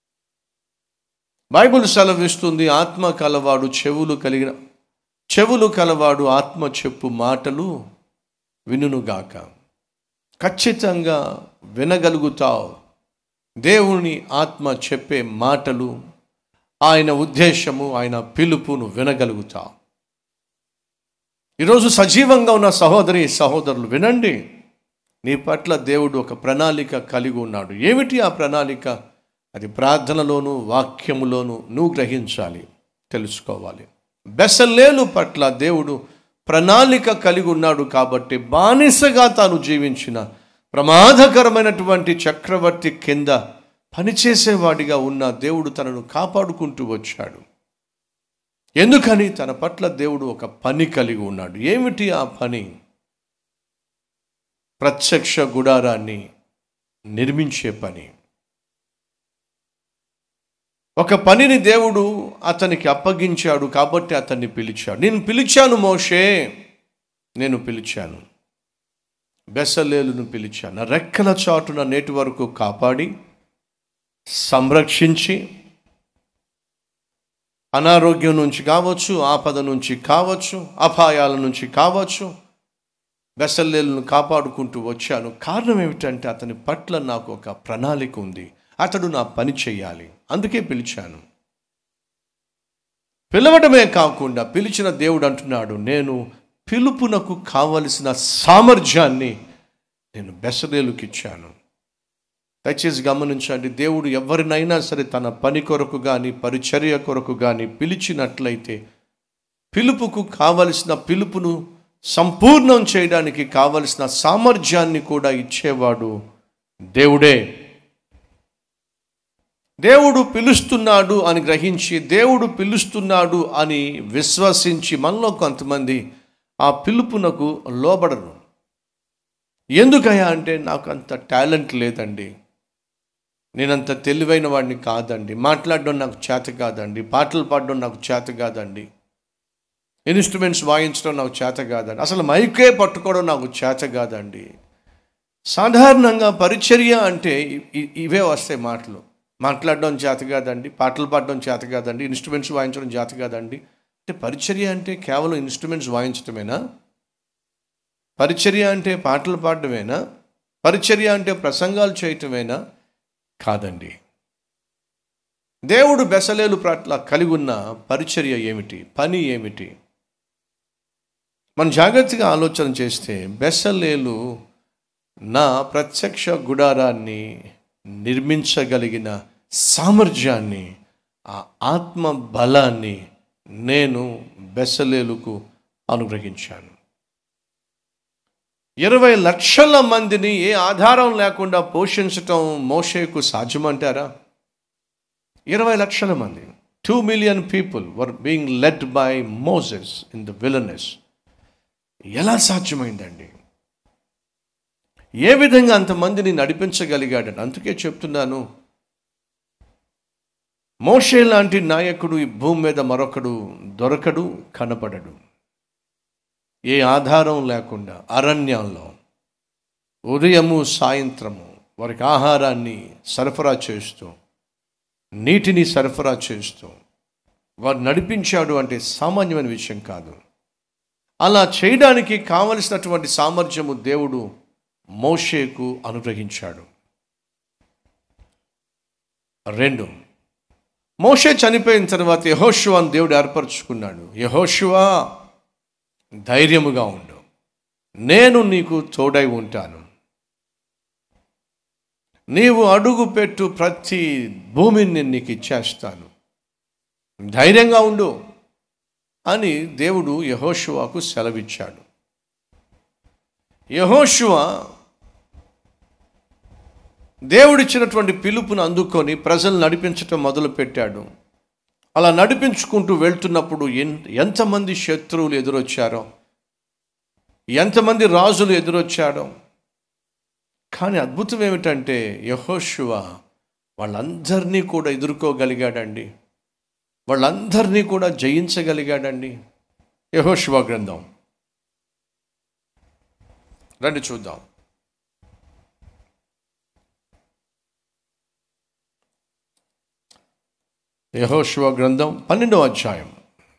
బైబిల్ సెలవిస్తుంది ఆత్మ కలవాడు చెవులు కలిగిన చెవులు కలవాడు ఆత్మ చెప్పు మాటలు వినుగాక ఖచ్చితంగా వినగలుగుతావు దేవుని ఆత్మ చెప్పే మాటలు ఆయన ఉద్దేశము ఆయన పిలుపును వినగలుగుతావు ఈరోజు సజీవంగా ఉన్న సహోదరి సహోదరులు వినండి నీ పట్ల దేవుడు ఒక ప్రణాళిక కలిగి ఉన్నాడు ఏమిటి ఆ ప్రణాళిక అది ప్రార్థనలోను వాక్యములోను నువ్వు గ్రహించాలి తెలుసుకోవాలి బెసలేలు పట్ల దేవుడు ప్రణాళిక కలిగి ఉన్నాడు కాబట్టి బానిసగా తాను జీవించిన ప్రమాదకరమైనటువంటి చక్రవర్తి కింద పనిచేసేవాడిగా ఉన్న దేవుడు తనను కాపాడుకుంటూ వచ్చాడు ఎందుకని తన పట్ల దేవుడు ఒక పని కలిగి ఉన్నాడు ఏమిటి ఆ పని ప్రత్యక్ష గుడారాన్ని నిర్మించే పని ఒక పనిని దేవుడు అతనికి అప్పగించాడు కాబట్టి అతన్ని పిలిచాడు నేను పిలిచాను మోషే నేను పిలిచాను బెసలేలును పిలిచాను నా రెక్కల చాటున నేటి వరకు కాపాడి సంరక్షించి అనారోగ్యం నుంచి కావచ్చు ఆపద నుంచి కావచ్చు అపాయాల నుంచి కావచ్చు బెసల్లేలను కాపాడుకుంటూ వచ్చాను కారణం ఏమిటంటే అతని పట్ల నాకు ఒక ప్రణాళిక ఉంది అతడు నా పని చేయాలి అందుకే పిలిచాను పిలవడమే కాకుండా పిలిచిన దేవుడు అంటున్నాడు నేను పిలుపునకు కావలసిన సామర్థ్యాన్ని నేను బెసలేలుకి ఇచ్చాను దయచేసి గమనించండి దేవుడు ఎవరినైనా సరే తన పని కొరకు కానీ పరిచర్య కొరకు కానీ పిలిచినట్లయితే పిలుపుకు కావలసిన పిలుపును సంపూర్ణం చేయడానికి కావలసిన సామర్థ్యాన్ని కూడా ఇచ్చేవాడు దేవుడే దేవుడు పిలుస్తున్నాడు అని గ్రహించి దేవుడు పిలుస్తున్నాడు అని విశ్వసించి మనలో కొంతమంది ఆ పిలుపునకు లోబడరు ఎందుకయ్యా అంటే నాకు అంత టాలెంట్ లేదండి నేనంత తెలివైన వాడిని కాదండి మాట్లాడడం నాకు చేత కాదండి పాటలు పాడడం నాకు చేత కాదండి ఇన్స్ట్రుమెంట్స్ వాయించడం నాకు చేత కాదండి అసలు మైకే పట్టుకోవడం నాకు చేత కాదండి సాధారణంగా పరిచర్య అంటే ఇ- ఇ- ఇవే వస్తాయి మాటలు మాట్లాడడం చేత కాదండి పాటలు పాడడం చేత కాదండి ఇన్స్ట్రుమెంట్స్ వాయించడం చేత కాదండి అంటే పరిచర్య అంటే కేవలం ఇన్స్ట్రుమెంట్స్ వాయించడమేనా పరిచర్య అంటే పాటలు పాడడమేనా పరిచర్య అంటే ప్రసంగాలు చేయటమేనా కాదండి దేవుడు బెసలేలు పట్ల కలిగి ఉన్న పరిచర్య ఏమిటి పని ఏమిటి మనం జాగ్రత్తగా ఆలోచన చేస్తే బెసలేలు నా ప్రత్యక్ష గుడారాన్ని నిర్మించగలిగిన సామర్థ్యాన్ని ఆ ఆత్మ బలాన్ని నేను బెసలేలుకు అనుగ్రహించాను ఇరవై లక్షల మందిని ఏ ఆధారం లేకుండా పోషించటం మోషేకు సాధ్యమంటారా ఇరవై లక్షల మంది two million people were being led by Moses in the wilderness ఎలా సాధ్యమైందండి ఏ విధంగా అంతమందిని నడిపించగలిగాడని అందుకే చెప్తున్నాను మోషే లాంటి నాయకుడు ఈ భూమి మీద మరొకడు దొరకడు కనపడడు ఏ ఆధారం లేకుండా అరణ్యంలో ఉదయము సాయంత్రము వారికి ఆహారాన్ని సరఫరా చేస్తూ నీటిని సరఫరా చేస్తూ వారు నడిపించాడు అంటే సామాన్యమైన విషయం కాదు అలా చేయడానికి కావలసినటువంటి సామర్థ్యము దేవుడు మోషేకు అనుగ్రహించాడు రెండు మోషే చనిపోయిన తర్వాత యహోశువాను దేవుడు ఏర్పరచుకున్నాడు యహోశువా ధైర్యముగా ఉండు నేను నీకు తోడై ఉంటాను నీవు అడుగు పెట్టు ప్రతి భూమిని నేను నీకు ఇచ్చేస్తాను ధైర్యంగా ఉండు అని దేవుడు యహోశువాకు సెలవిచ్చాడు యహోశువ దేవుడిచ్చినటువంటి పిలుపును అందుకొని ప్రజలు నడిపించటం మొదలుపెట్టాడు అలా నడిపించుకుంటూ వెళ్తున్నప్పుడు ఎన్ ఎంతమంది శత్రువులు ఎదురొచ్చారో ఎంతమంది రాజులు ఎదురొచ్చాడో కానీ అద్భుతం ఏమిటంటే యహోశువ వాళ్ళందరినీ కూడా ఎదుర్కోగలిగాడండి వాళ్ళందరినీ కూడా జయించగలిగాడండి యహోశివ గ్రంథం రండి చూద్దాం యహోశివ గ్రంథం పన్నెండవ అధ్యాయం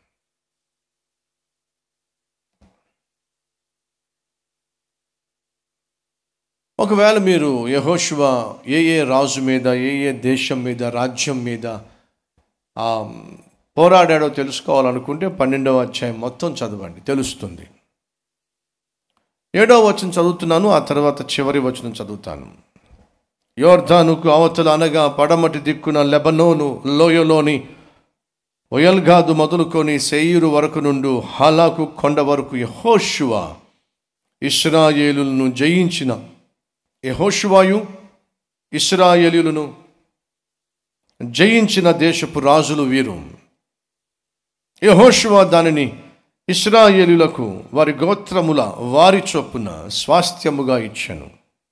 ఒకవేళ మీరు యహోశివ ఏ ఏ రాజు మీద ఏ ఏ దేశం మీద రాజ్యం మీద ఆ, పోరాడాడో తెలుసుకోవాలనుకుంటే పన్నెండవ అధ్యాయం మొత్తం చదవండి తెలుస్తుంది ఏడవ వచనం చదువుతున్నాను ఆ తర్వాత చివరి వచనం చదువుతాను యోర్ధానుకు అవతల అనగా పడమటి దిక్కున లెబనోను లోయలోని ఒయల్గాదు మొదలుకొని సెయ్యూరు వరకు నుండు హాలాకు కొండ వరకు యహోశువ ఇస్రాయేలులను జయించిన యహోశువాయు ఇస్రాయేలులను జయించిన దేశపు రాజులు వీరు యహోశువ దానిని ఇస్రాయేలులకు వారి గోత్రముల వారి చొప్పున స్వాస్థ్యముగా ఇచ్చాను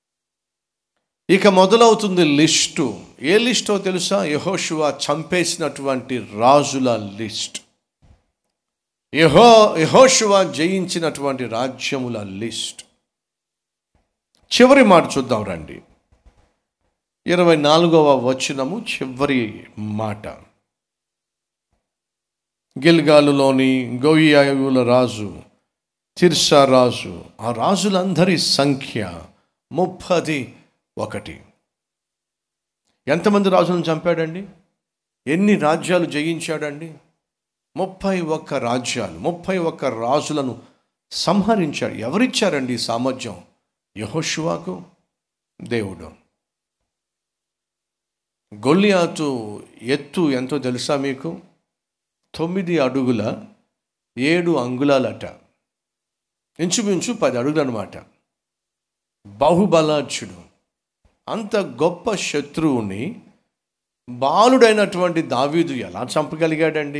ఇక మొదలవుతుంది లిస్టు ఏ లిస్టో తెలుసా యహోశువ చంపేసినటువంటి రాజుల లిస్ట్ యహో యహోశువ జయించినటువంటి రాజ్యముల లిస్ట్ చివరి మాట చూద్దాం రండి ఇరవై నాలుగవ వచనము చివరి మాట గిల్గాలులోని గోయియాయుల రాజు తిర్సా రాజు ఆ రాజులందరి సంఖ్య ముప్పది ఒకటి ఎంతమంది రాజులను చంపాడండి ఎన్ని రాజ్యాలు జయించాడండి ముప్పై ఒక్క రాజ్యాలు ముప్పై ఒక్క రాజులను సంహరించాడు ఎవరిచ్చారండి ఈ సామర్థ్యం యహోషువాకు దేవుడు గొల్లియాతు ఎత్తు ఎంతో తెలుసా మీకు తొమ్మిది అడుగుల ఏడు అంగుళాలట ఇంచుమించు పది అడుగులు అనమాట బాహుబలార్చుడు అంత గొప్ప శత్రువుని బాలుడైనటువంటి దావీదు ఎలా చంపగలిగాడండి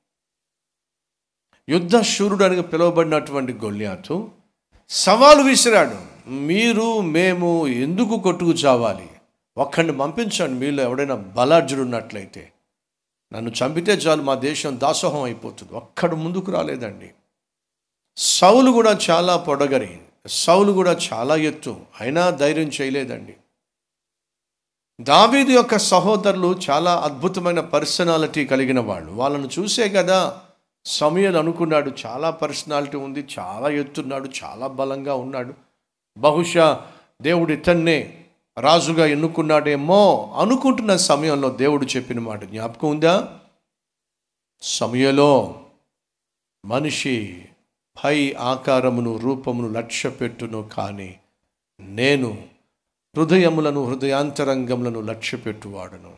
యుద్ధ శూరుడని పిలువబడినటువంటి గొల్లియాతు సవాలు విసిరాడు మీరు మేము ఎందుకు కొట్టుకు చావాలి ఒక్కడిని పంపించండి మీలో ఎవడైనా బలార్జుడు ఉన్నట్లయితే నన్ను చంపితే చాలు మా దేశం దాసోహం అయిపోతుంది ఒక్కడు ముందుకు రాలేదండి సౌలు కూడా చాలా పొడగరి సౌలు కూడా చాలా ఎత్తు అయినా ధైర్యం చేయలేదండి దావీదు యొక్క సహోదరులు చాలా అద్భుతమైన పర్సనాలిటీ కలిగిన వాళ్ళు వాళ్ళను చూసే కదా సమయలు అనుకున్నాడు చాలా పర్సనాలిటీ ఉంది చాలా ఎత్తున్నాడు చాలా బలంగా ఉన్నాడు బహుశా దేవుడు ఇతన్నే రాజుగా ఎన్నుకున్నాడేమో అనుకుంటున్న సమయంలో దేవుడు చెప్పిన మాట జ్ఞాపకం ఉందా సమయంలో మనిషి పై ఆకారమును రూపమును లక్ష్య పెట్టును కానీ నేను హృదయములను హృదయాంతరంగములను లక్ష్య పెట్టువాడును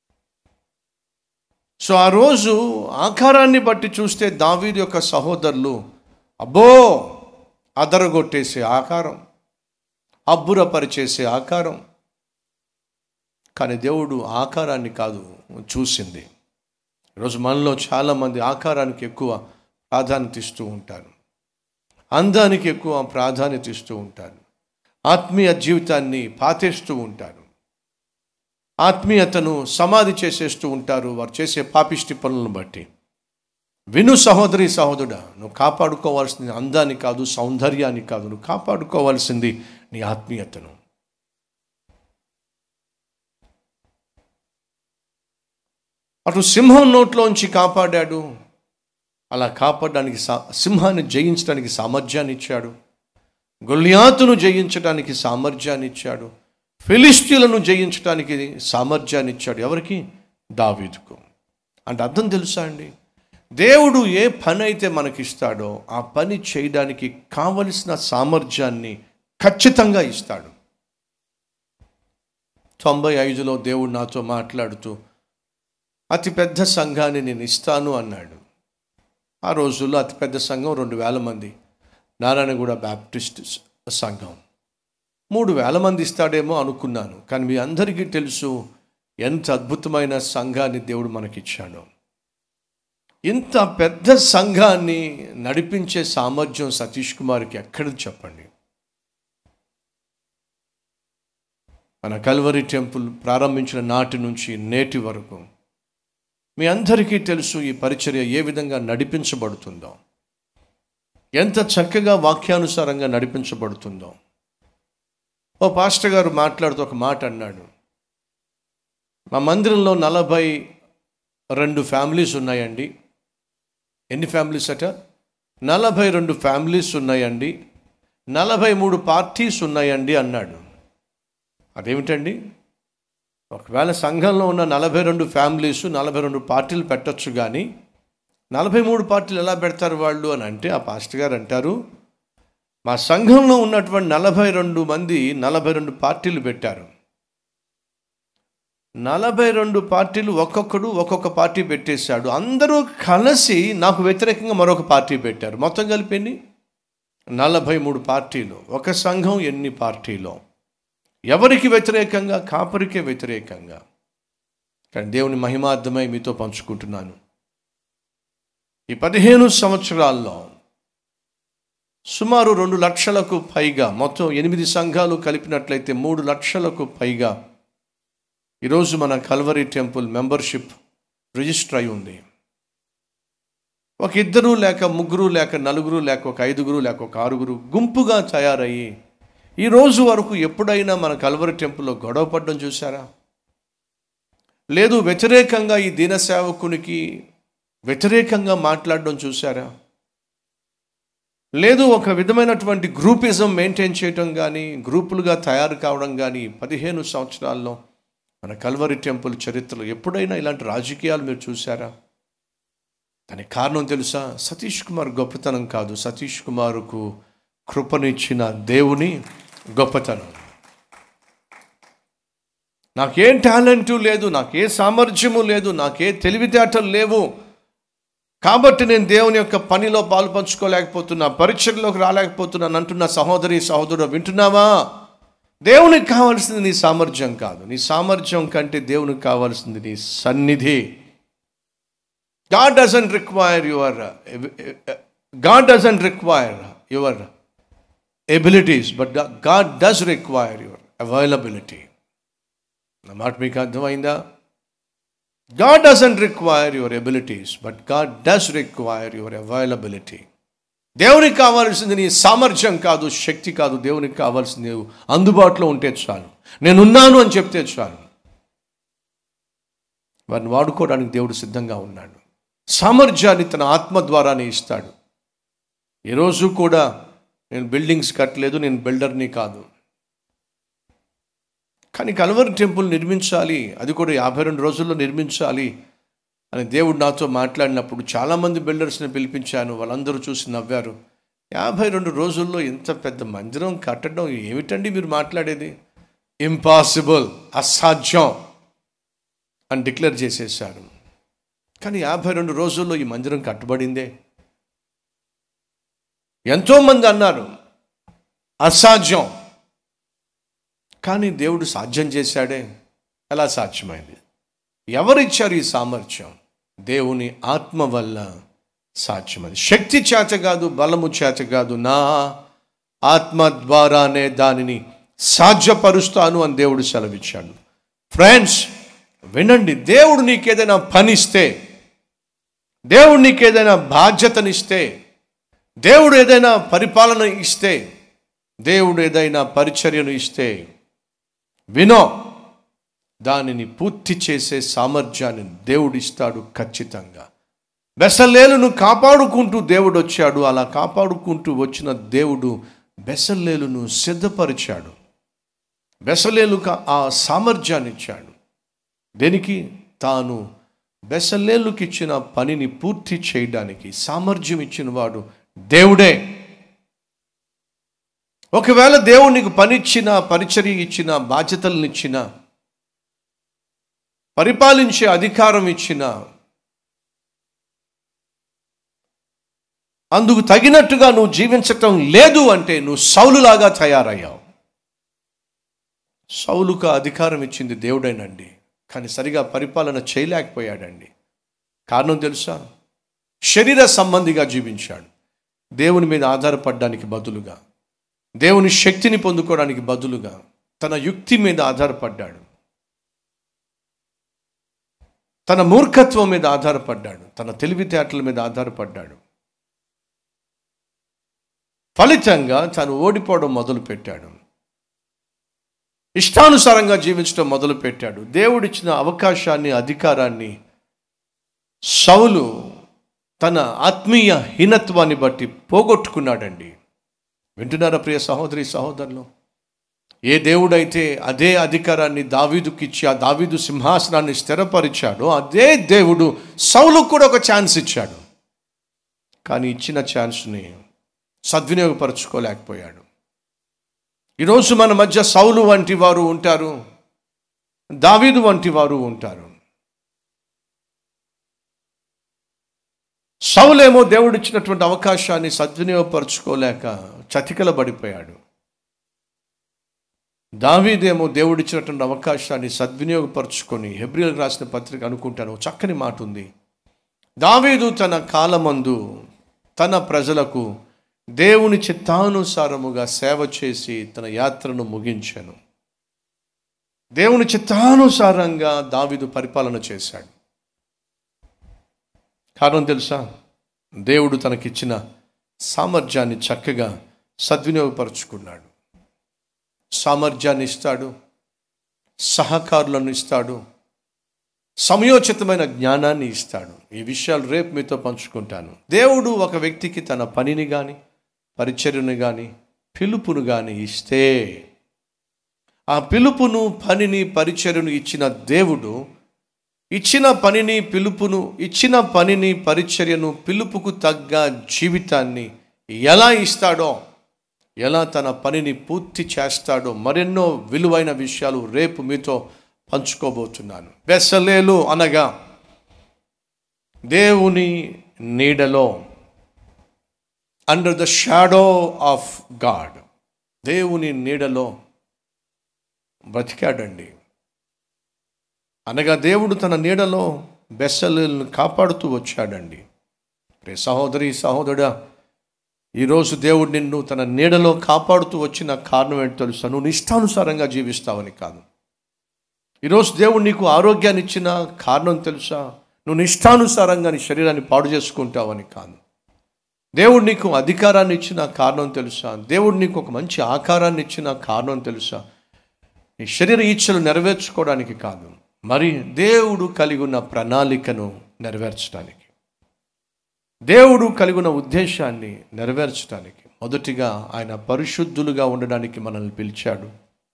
సో ఆ రోజు ఆకారాన్ని బట్టి చూస్తే దావీదు యొక్క సహోదరులు అబ్బో అదరగొట్టేసే ఆకారం అబ్బురపరిచేసే ఆకారం కానీ దేవుడు ఆకారాన్ని కాదు చూసింది ఈరోజు మనలో చాలామంది ఆకారానికి ఎక్కువ ప్రాధాన్యత ఇస్తూ ఉంటారు అందానికి ఎక్కువ ప్రాధాన్యత ఇస్తూ ఉంటారు ఆత్మీయ జీవితాన్ని పాతేస్తూ ఉంటారు ఆత్మీయతను సమాధి చేసేస్తూ ఉంటారు వారు చేసే పాపిష్టి పనులను బట్టి విను సహోదరి సహోదరుడా నువ్వు కాపాడుకోవాల్సింది అందాన్ని కాదు సౌందర్యాన్ని కాదు నువ్వు కాపాడుకోవాల్సింది నీ ఆత్మీయతను అటు సింహం నోట్లోంచి కాపాడాడు అలా కాపాడడానికి సా సింహాన్ని జయించడానికి సామర్థ్యాన్ని ఇచ్చాడు గొల్లియాతును జయించడానికి సామర్థ్యాన్ని ఇచ్చాడు ఫిలిస్తీన్లను జయించడానికి సామర్థ్యాన్ని ఇచ్చాడు ఎవరికి దావీదుకు అంటే అర్థం తెలుసా అండి దేవుడు ఏ పని అయితే మనకిస్తాడో ఆ పని చేయడానికి కావలసిన సామర్థ్యాన్ని ఖచ్చితంగా ఇస్తాడు తొంభై ఐదులో దేవుడు నాతో మాట్లాడుతూ అతిపెద్ద సంఘాన్ని నేను ఇస్తాను అన్నాడు ఆ రోజుల్లో అతిపెద్ద సంఘం రెండు వేల మంది నారాయణగూడ బ్యాప్టిస్ట్ సంఘం మూడు వేల మంది ఇస్తాడేమో అనుకున్నాను కానీ మీ అందరికీ తెలుసు ఎంత అద్భుతమైన సంఘాన్ని దేవుడు మనకిచ్చాడో ఇంత పెద్ద సంఘాన్ని నడిపించే సామర్థ్యం సతీష్ కుమార్కి ఎక్కడ చెప్పండి మన కల్వరి టెంపుల్ ప్రారంభించిన నాటి నుంచి నేటి వరకు మీ అందరికీ తెలుసు ఈ పరిచర్య ఏ విధంగా నడిపించబడుతుందో ఎంత చక్కగా వాక్యానుసారంగా నడిపించబడుతుందో ఓ పాస్టర్ గారు మాట్లాడుతూ ఒక మాట అన్నాడు మా మందిరంలో నలభై రెండు ఫ్యామిలీస్ ఉన్నాయండి ఎన్ని ఫ్యామిలీస్ అట నలభై రెండు ఫ్యామిలీస్ ఉన్నాయండి నలభై మూడు పార్టీస్ ఉన్నాయండి అన్నాడు అదేమిటండి ఒకవేళ సంఘంలో ఉన్న నలభై రెండు ఫ్యామిలీస్ నలభై రెండు పార్టీలు పెట్టొచ్చు కానీ నలభై మూడు పార్టీలు ఎలా పెడతారు వాళ్ళు అని అంటే ఆ పాస్టర్ గారు అంటారు మా సంఘంలో ఉన్నటువంటి నలభై రెండు మంది నలభై రెండు పార్టీలు పెట్టారు నలభై రెండు పార్టీలు ఒక్కొక్కడు ఒక్కొక్క పార్టీ పెట్టేశాడు అందరూ కలిసి నాకు వ్యతిరేకంగా మరొక పార్టీ పెట్టారు మొత్తం కలిపి ఎన్ని నలభై మూడు పార్టీలు ఒక సంఘం ఎన్ని పార్టీలో ఎవరికి వ్యతిరేకంగా కాపరికే వ్యతిరేకంగా కానీ దేవుని మహిమార్థమై మీతో పంచుకుంటున్నాను ఈ పదిహేను సంవత్సరాల్లో సుమారు రెండు లక్షలకు పైగా మొత్తం ఎనిమిది సంఘాలు కలిపినట్లయితే మూడు లక్షలకు పైగా ఈరోజు మన కల్వరీ టెంపుల్ మెంబర్షిప్ రిజిస్టర్ అయి ఉంది ఒక ఇద్దరు లేక ముగ్గురు లేక నలుగురు లేక ఒక ఐదుగురు లేక ఒక ఆరుగురు గుంపుగా తయారయ్యి ఈ రోజు వరకు ఎప్పుడైనా మన కల్వరి టెంపుల్లో గొడవ పడడం చూసారా లేదు వ్యతిరేకంగా ఈ దీన సేవకునికి వ్యతిరేకంగా మాట్లాడడం చూసారా లేదు ఒక విధమైనటువంటి గ్రూపిజం మెయింటైన్ చేయడం కానీ గ్రూపులుగా తయారు కావడం కానీ పదిహేను సంవత్సరాల్లో మన కల్వరి టెంపుల్ చరిత్రలో ఎప్పుడైనా ఇలాంటి రాజకీయాలు మీరు చూసారా దానికి కారణం తెలుసా సతీష్ కుమార్ గొప్పతనం కాదు సతీష్ కుమార్కు కృపనిచ్చిన దేవుని గొప్పతనం నాకేం టాలెంటు లేదు నాకే సామర్థ్యము లేదు నాకే తెలివితేటలు లేవు కాబట్టి నేను దేవుని యొక్క పనిలో పాలు పంచుకోలేకపోతున్నా పరీక్షల్లోకి రాలేకపోతున్నాను అంటున్న సహోదరి సహోదరుడు వింటున్నావా దేవునికి కావాల్సింది నీ సామర్థ్యం కాదు నీ సామర్థ్యం కంటే దేవునికి కావాల్సింది నీ సన్నిధి God doesn't require your God doesn't require your abilities but God does require your availability నా మాట మీకు అర్థమైందా God doesn't require your abilities but God does require your availability దేవునికి కావాల్సింది నీ సామర్థ్యం కాదు శక్తి కాదు దేవునికి కావాల్సింది నువ్వు అందుబాటులో ఉంటే చాలు నేనున్నాను అని చెప్తే చాలు వారిని వాడుకోవడానికి దేవుడు సిద్ధంగా ఉన్నాడు సామర్థ్యాన్ని తన ఆత్మ ద్వారానే ఇస్తాడు ఈరోజు కూడా నేను బిల్డింగ్స్ కట్టలేదు నేను బిల్డర్ని కాదు కానీ కల్వరి టెంపుల్ నిర్మించాలి అది కూడా యాభై రెండు రోజుల్లో నిర్మించాలి అని దేవుడు నాతో మాట్లాడినప్పుడు చాలామంది బిల్డర్స్ని పిలిపించాను వాళ్ళందరూ చూసి నవ్వారు యాభై రెండు రోజుల్లో ఇంత పెద్ద మందిరం కట్టడం ఏమిటండి మీరు మాట్లాడేది ఇంపాసిబుల్ అసాధ్యం అని డిక్లేర్ చేసేసారు కానీ యాభై రెండు రోజుల్లో ఈ మందిరం కట్టబడిందే ఎంతోమంది అన్నారు అసాధ్యం కానీ దేవుడు సాధ్యం చేశాడే ఎలా సాధ్యమైంది ఎవరిచ్చారు ఈ సామర్థ్యం దేవుని ఆత్మ వల్ల సాధ్యమైంది శక్తి చేత కాదు బలము చేత కాదు నా ఆత్మ ద్వారానే దానిని సాధ్యపరుస్తాను అని దేవుడు సెలవిచ్చాడు ఫ్రెండ్స్ వినండి దేవుడు నీకేదైనా పనిస్తే దేవుడు నీకేదైనా బాధ్యతనిస్తే దేవుడు ఏదైనా పరిపాలన ఇస్తే దేవుడు ఏదైనా పరిచర్యను ఇస్తే వినో దానిని పూర్తి చేసే సామర్థ్యాన్ని దేవుడు ఇస్తాడు ఖచ్చితంగా బెసల్లేలును కాపాడుకుంటూ దేవుడు వచ్చాడు అలా కాపాడుకుంటూ వచ్చిన దేవుడు బెసల్లేలును సిద్ధపరిచాడు బెసలేలుకు ఆ సామర్థ్యాన్ని ఇచ్చాడు దేనికి తాను బెసలేలుకి ఇచ్చిన పనిని పూర్తి చేయడానికి సామర్థ్యం ఇచ్చిన వాడు దేవుడే ఒకవేళ దేవుడు నీకు పని ఇచ్చిన పరిచర్య ఇచ్చిన బాధ్యతలను ఇచ్చిన పరిపాలించే అధికారం ఇచ్చిన అందుకు తగినట్టుగా నువ్వు జీవించటం లేదు అంటే నువ్వు సౌలులాగా తయారయ్యావు సౌలుకు అధికారం ఇచ్చింది దేవుడేనండి కానీ సరిగా పరిపాలన చేయలేకపోయాడండి కారణం తెలుసా శరీర సంబంధిగా జీవించాడు దేవుని మీద ఆధారపడడానికి బదులుగా దేవుని శక్తిని పొందుకోవడానికి బదులుగా తన యుక్తి మీద ఆధారపడ్డాడు తన మూర్ఖత్వం మీద ఆధారపడ్డాడు తన తెలివితేటల మీద ఆధారపడ్డాడు ఫలితంగా తను ఓడిపోవడం మొదలుపెట్టాడు ఇష్టానుసారంగా జీవించడం మొదలుపెట్టాడు దేవుడిచ్చిన అవకాశాన్ని అధికారాన్ని సౌలు తన ఆత్మీయ హీనత్వాన్ని బట్టి పోగొట్టుకున్నాడండి వింటున్నారా ప్రియ సహోదరి సహోదరులు ఏ దేవుడైతే అదే అధికారాన్ని దావీదుకిచ్చి ఆ దావీదు సింహాసనాన్ని స్థిరపరిచాడో అదే దేవుడు సౌలుకు కూడా ఒక ఛాన్స్ ఇచ్చాడు కానీ ఇచ్చిన ఛాన్స్ని సద్వినియోగపరచుకోలేకపోయాడు ఈరోజు మన మధ్య సౌలు వంటి వారు ఉంటారు దావీదు వంటి వారు ఉంటారు సౌలేమో దేవుడిచ్చినటువంటి అవకాశాన్ని సద్వినియోగపరచుకోలేక చతికిలబడిపోయాడు దావీదేమో దేవుడిచ్చినటువంటి అవకాశాన్ని సద్వినియోగపరచుకొని హెబ్రిల్ రాసిన పత్రిక అనుకుంటాను చక్కని మాట ఉంది దావీదు తన కాలమందు తన ప్రజలకు దేవుని చిత్తానుసారముగా సేవ చేసి తన యాత్రను ముగించాను దేవుని చిత్తానుసారంగా దావీదు పరిపాలన చేశాడు కారణం తెలుసా దేవుడు తనకిచ్చిన సామర్థ్యాన్ని చక్కగా సద్వినియోగపరుచుకున్నాడు సామర్థ్యాన్ని ఇస్తాడు సహకారులను ఇస్తాడు సమయోచితమైన జ్ఞానాన్ని ఇస్తాడు ఈ విషయాలు రేపు మీతో పంచుకుంటాను దేవుడు ఒక వ్యక్తికి తన పనిని కానీ పరిచర్యను కానీ పిలుపును కానీ ఇస్తే ఆ పిలుపును పనిని పరిచర్యను ఇచ్చిన దేవుడు ఇచ్చిన పనిని పిలుపును ఇచ్చిన పనిని పరిచర్యను పిలుపుకు తగ్గ జీవితాన్ని ఎలా ఇస్తాడో ఎలా తన పనిని పూర్తి చేస్తాడో మరెన్నో విలువైన విషయాలు రేపు మీతో పంచుకోబోతున్నాను బెస్సలేలు అనగా దేవుని నీడలో under the shadow of God దేవుని నీడలో బ్రతికాడండి అనగా దేవుడు తన నీడలో బెస్సలను కాపాడుతూ వచ్చాడండి రే సహోదరి సహోదరుడా ఈరోజు దేవుడు నిన్ను తన నీడలో కాపాడుతూ వచ్చిన కారణం ఏంటో తెలుసా నువ్వు నిష్టానుసారంగా జీవిస్తావని కాదు ఈరోజు దేవుడు నీకు ఆరోగ్యాన్ని ఇచ్చిన కారణం తెలుసా నువ్వు నిష్టానుసారంగా నీ శరీరాన్ని పాడు చేసుకుంటావని కాదు దేవుడు నీకు అధికారాన్ని ఇచ్చిన కారణం తెలుసా దేవుడు నీకు ఒక మంచి ఆకారాన్ని ఇచ్చిన కారణం తెలుసా నీ శరీర ఇచ్చలు నెరవేర్చుకోవడానికి కాదు మరి దేవుడు కలిగి ఉన్న ప్రణాళికను నెరవేర్చడానికి దేవుడు కలిగి ఉన్న ఉద్దేశాన్ని నెరవేర్చడానికి మొదటిగా ఆయన పరిశుద్ధులుగా ఉండడానికి మనల్ని పిలిచాడు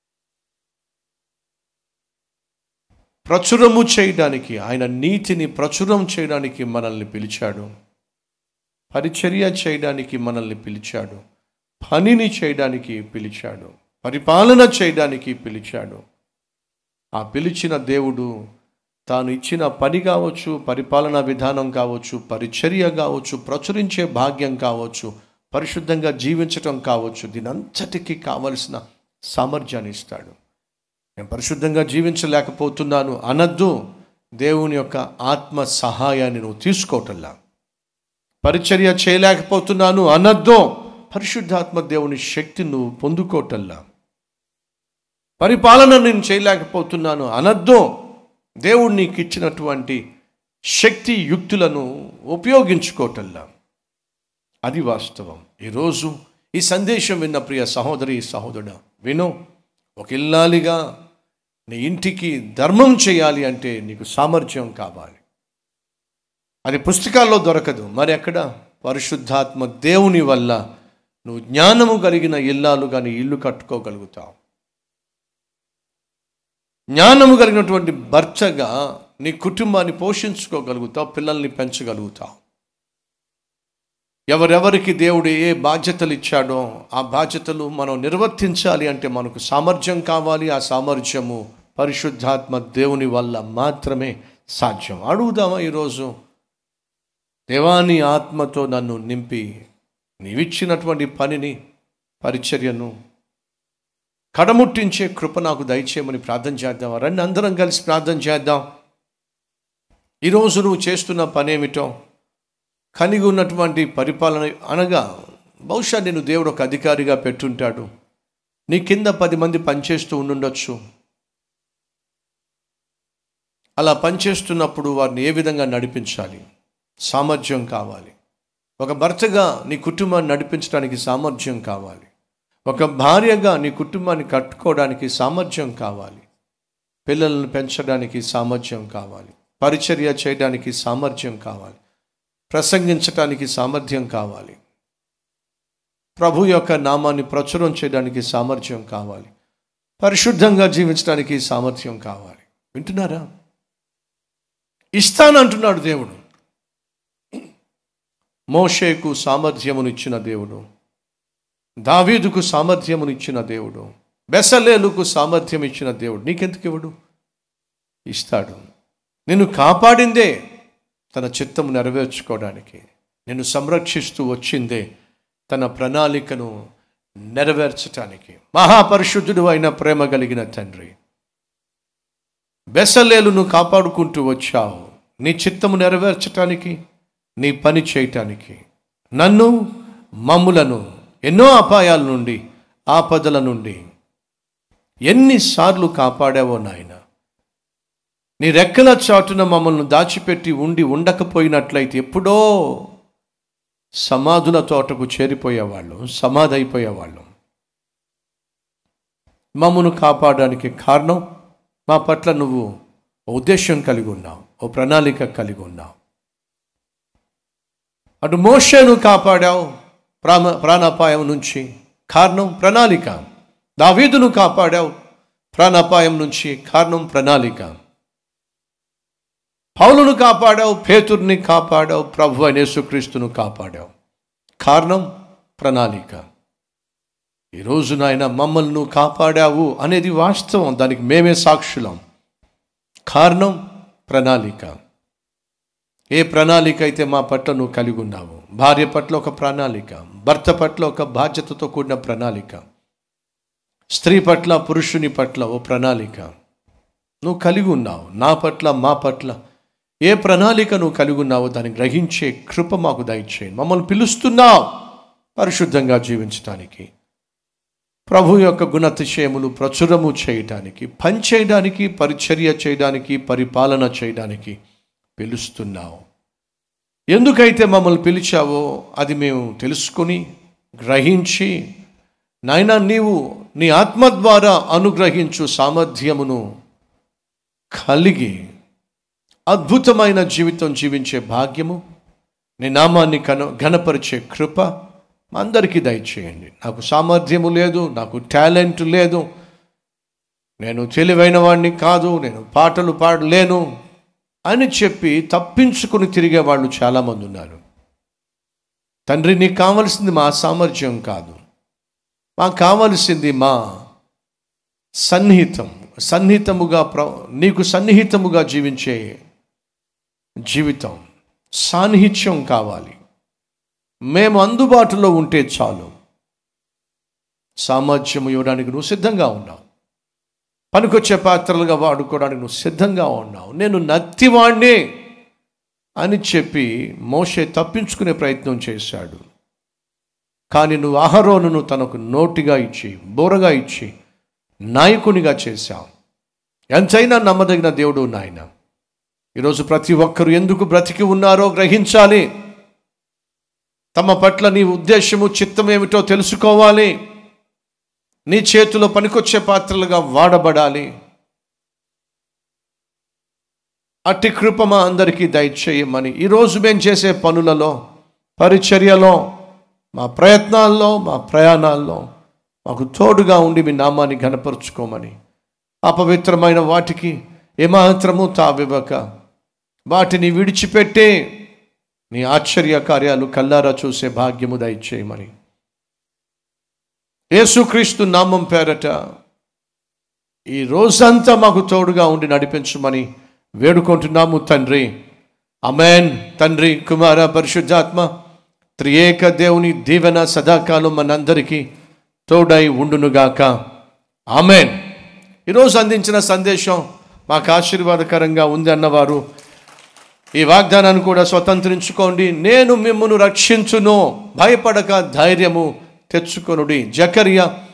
ప్రచురము చేయడానికి ఆయన నీతిని ప్రచురం చేయడానికి మనల్ని పిలిచాడు పరిచర్య చేయడానికి మనల్ని పిలిచాడు పనిని చేయడానికి పిలిచాడు పరిపాలన చేయడానికి పిలిచాడు ఆ పిలిచిన దేవుడు తాను ఇచ్చిన పని కావచ్చు పరిపాలనా విధానం కావచ్చు పరిచర్య కావచ్చు ప్రచురించే భాగ్యం కావచ్చు పరిశుద్ధంగా జీవించటం కావచ్చు దీనంతటికీ కావలసిన సామర్థ్యాన్ని ఇస్తాడు నేను పరిశుద్ధంగా జీవించలేకపోతున్నాను అనద్దు దేవుని యొక్క ఆత్మ సహాయాన్ని నువ్వు తీసుకోవటంలా పరిచర్య చేయలేకపోతున్నాను అనద్దు పరిశుద్ధాత్మ దేవుని శక్తి నువ్వు పొందుకోవటంలా పరిపాలన నేను చేయలేకపోతున్నాను అనద్దు దేవుడు నీకు ఇచ్చినటువంటి శక్తి యుక్తులను ఉపయోగించుకోవటంలా అది వాస్తవం ఈరోజు ఈ సందేశం విన్న ప్రియ సహోదరి సహోదరుడు విను ఒక ఇల్లాలిగా నీ ఇంటికి ధర్మం చేయాలి అంటే నీకు సామర్థ్యం కావాలి అది పుస్తకాల్లో దొరకదు మరి ఎక్కడ పరిశుద్ధాత్మ దేవుని వల్ల నువ్వు జ్ఞానము కలిగిన ఇల్లాలు కానీ ఇల్లు కట్టుకోగలుగుతావు జ్ఞానము కలిగినటువంటి భర్తగా నీ కుటుంబాన్ని పోషించుకోగలుగుతావు పిల్లల్ని పెంచగలుగుతావు ఎవరెవరికి దేవుడు ఏ బాధ్యతలు ఇచ్చాడో ఆ బాధ్యతలు మనం నిర్వర్తించాలి అంటే మనకు సామర్థ్యం కావాలి ఆ సామర్థ్యము పరిశుద్ధాత్మ దేవుని వల్ల మాత్రమే సాధ్యం అడుగుదామా ఈరోజు దేవాని ఆత్మతో నన్ను నింపి నీవిచ్చినటువంటి పనిని పరిచర్యను కడముట్టించే కృప నాకు దయచేయమని ప్రార్థన చేద్దాం రండి అందరం కలిసి ప్రార్థన చేద్దాం ఈరోజు నువ్వు చేస్తున్న పనేమిటో కలిగి ఉన్నటువంటి పరిపాలన అనగా బహుశా నేను దేవుడు ఒక అధికారిగా పెట్టుంటాడు నీ కింద పది మంది పనిచేస్తూ ఉండుండొచ్చు అలా పనిచేస్తున్నప్పుడు వారిని ఏ విధంగా నడిపించాలి సామర్థ్యం కావాలి ఒక భర్తగా నీ కుటుంబాన్ని నడిపించడానికి సామర్థ్యం కావాలి ఒక భార్యగా నీ కుటుంబాన్ని కట్టుకోవడానికి సామర్థ్యం కావాలి పిల్లలను పెంచడానికి సామర్థ్యం కావాలి పరిచర్య చేయడానికి సామర్థ్యం కావాలి ప్రసంగించడానికి సామర్థ్యం కావాలి ప్రభు యొక్క నామాన్ని ప్రచురం చేయడానికి సామర్థ్యం కావాలి పరిశుద్ధంగా జీవించడానికి సామర్థ్యం కావాలి వింటున్నారా ఇస్తానంటున్నాడు దేవుడు మోషేకు సామర్థ్యమునిచ్చిన దేవుడు దావీదుకు సామర్థ్యమునిచ్చిన దేవుడు బెసలేలుకు సామర్థ్యం ఇచ్చిన దేవుడు నీకెందుకు ఇవ్వడు ఇస్తాడు నిన్ను కాపాడిందే తన చిత్తము నెరవేర్చుకోవడానికి నిన్ను సంరక్షిస్తూ వచ్చిందే తన ప్రణాళికను నెరవేర్చటానికి మహాపరిశుద్ధుడు అయిన ప్రేమ కలిగిన తండ్రి బెసలేలును కాపాడుకుంటూ వచ్చావు నీ చిత్తము నెరవేర్చటానికి నీ పని చేయటానికి నన్ను మమ్ములను ఎన్నో అపాయాల నుండి ఆపదల నుండి ఎన్నిసార్లు కాపాడావో నాయన నీ రెక్కల చాటున మమ్మల్ని దాచిపెట్టి ఉండి ఉండకపోయినట్లయితే ఎప్పుడో సమాధుల తోటకు చేరిపోయేవాళ్ళం సమాధి అయిపోయేవాళ్ళం మమ్మను కాపాడడానికి కారణం మా పట్ల నువ్వు ఓ ఉద్దేశం కలిగి ఉన్నావు ఓ ప్రణాళిక కలిగి ఉన్నావు అటు మోషను కాపాడావు ప్రాణ ప్రాణాపాయం నుంచి కారణం ప్రణాళిక దావీదును కాపాడావు ప్రాణాపాయం నుంచి కారణం ప్రణాళిక పౌలును కాపాడావు పేతుర్ని కాపాడావు ప్రభు అయిన యేసుక్రీస్తును కాపాడావు కారణం ప్రణాళిక ఈరోజు నాయన మమ్మల్ని నువ్వు కాపాడావు అనేది వాస్తవం దానికి మేమే సాక్షులం కారణం ప్రణాళిక ఏ ప్రణాళిక అయితే మా పట్ల నువ్వు కలిగి ఉన్నావు భార్య పట్ల ఒక ప్రణాళిక భర్త పట్ల ఒక బాధ్యతతో కూడిన ప్రణాళిక స్త్రీ పట్ల పురుషుని పట్ల ఓ ప్రణాళిక నువ్వు కలిగి ఉన్నావు నా పట్ల మా పట్ల ఏ ప్రణాళిక నువ్వు కలిగి ఉన్నావో దాన్ని గ్రహించే కృప మాకు దయచేయండి మమ్మల్ని పిలుస్తున్నావు పరిశుద్ధంగా జీవించటానికి ప్రభు యొక్క గుణతిశయములు ప్రచురము చేయడానికి పని చేయడానికి పరిచర్య చేయడానికి పరిపాలన చేయడానికి పిలుస్తున్నావు ఎందుకైతే మమ్మల్ని పిలిచావో అది మేము తెలుసుకొని గ్రహించి నాయనా నీవు నీ ఆత్మ ద్వారా అనుగ్రహించు సామర్థ్యమును కలిగి అద్భుతమైన జీవితం జీవించే భాగ్యము నీ నామాన్ని కన ఘనపరిచే కృప మా అందరికీ దయచేయండి నాకు సామర్థ్యము లేదు నాకు టాలెంట్ లేదు నేను తెలివైన వాడిని కాదు నేను పాటలు పాడలేను అని చెప్పి తప్పించుకుని తిరిగే వాళ్ళు చాలామంది ఉన్నారు తండ్రి నీకు కావలసింది మా సామర్థ్యం కాదు మాకు కావలసింది మా సన్నిహితం సన్నిహితముగా ప్ర నీకు సన్నిహితముగా జీవించే జీవితం సాన్నిహిత్యం కావాలి మేము అందుబాటులో ఉంటే చాలు సామర్థ్యం ఇవ్వడానికి నువ్వు సిద్ధంగా ఉన్నావు పనికొచ్చే పాత్రలుగా వాడుకోవడానికి నువ్వు సిద్ధంగా ఉన్నావు నేను నత్తివాణ్ణే అని చెప్పి మోషే తప్పించుకునే ప్రయత్నం చేశాడు కానీ నువ్వు ఆహరోనును తనకు నోటిగా ఇచ్చి బోరగా ఇచ్చి నాయకునిగా చేశావు ఎంతైనా నమ్మదగిన దేవుడు నాయన ఈరోజు ప్రతి ఒక్కరు ఎందుకు బ్రతికి ఉన్నారో గ్రహించాలి తమ పట్ల నీ ఉద్దేశము చిత్తం ఏమిటో తెలుసుకోవాలి నీ చేతిలో పనికొచ్చే పాత్రలుగా వాడబడాలి అట్టి కృప మా అందరికీ దయచేయమని ఈరోజు మేము చేసే పనులలో పరిచర్యలో మా ప్రయత్నాల్లో మా ప్రయాణాల్లో మాకు తోడుగా ఉండి మీ నామాన్ని ఘనపరుచుకోమని అపవిత్రమైన వాటికి ఏమాత్రము తావివ్వక వాటిని విడిచిపెట్టే నీ ఆశ్చర్య కార్యాలు కల్లారా చూసే భాగ్యము దయచేయమని యేసుక్రీస్తు నామం పేరట ఈ రోజంతా మాకు తోడుగా ఉండి నడిపించమని వేడుకుంటున్నాము తండ్రి అమెన్ తండ్రి కుమార పరిశుద్ధాత్మ త్రియేక దేవుని దీవెన సదాకాలం మనందరికీ తోడై ఉండునుగాక ఆమెన్ ఈరోజు అందించిన సందేశం మాకు ఆశీర్వాదకరంగా ఉంది అన్నవారు ఈ వాగ్దానాన్ని కూడా స్వతంత్రించుకోండి నేను మిమ్మల్ని రక్షించును భయపడక ధైర్యము తెచ్చుకొనుడి జకర్య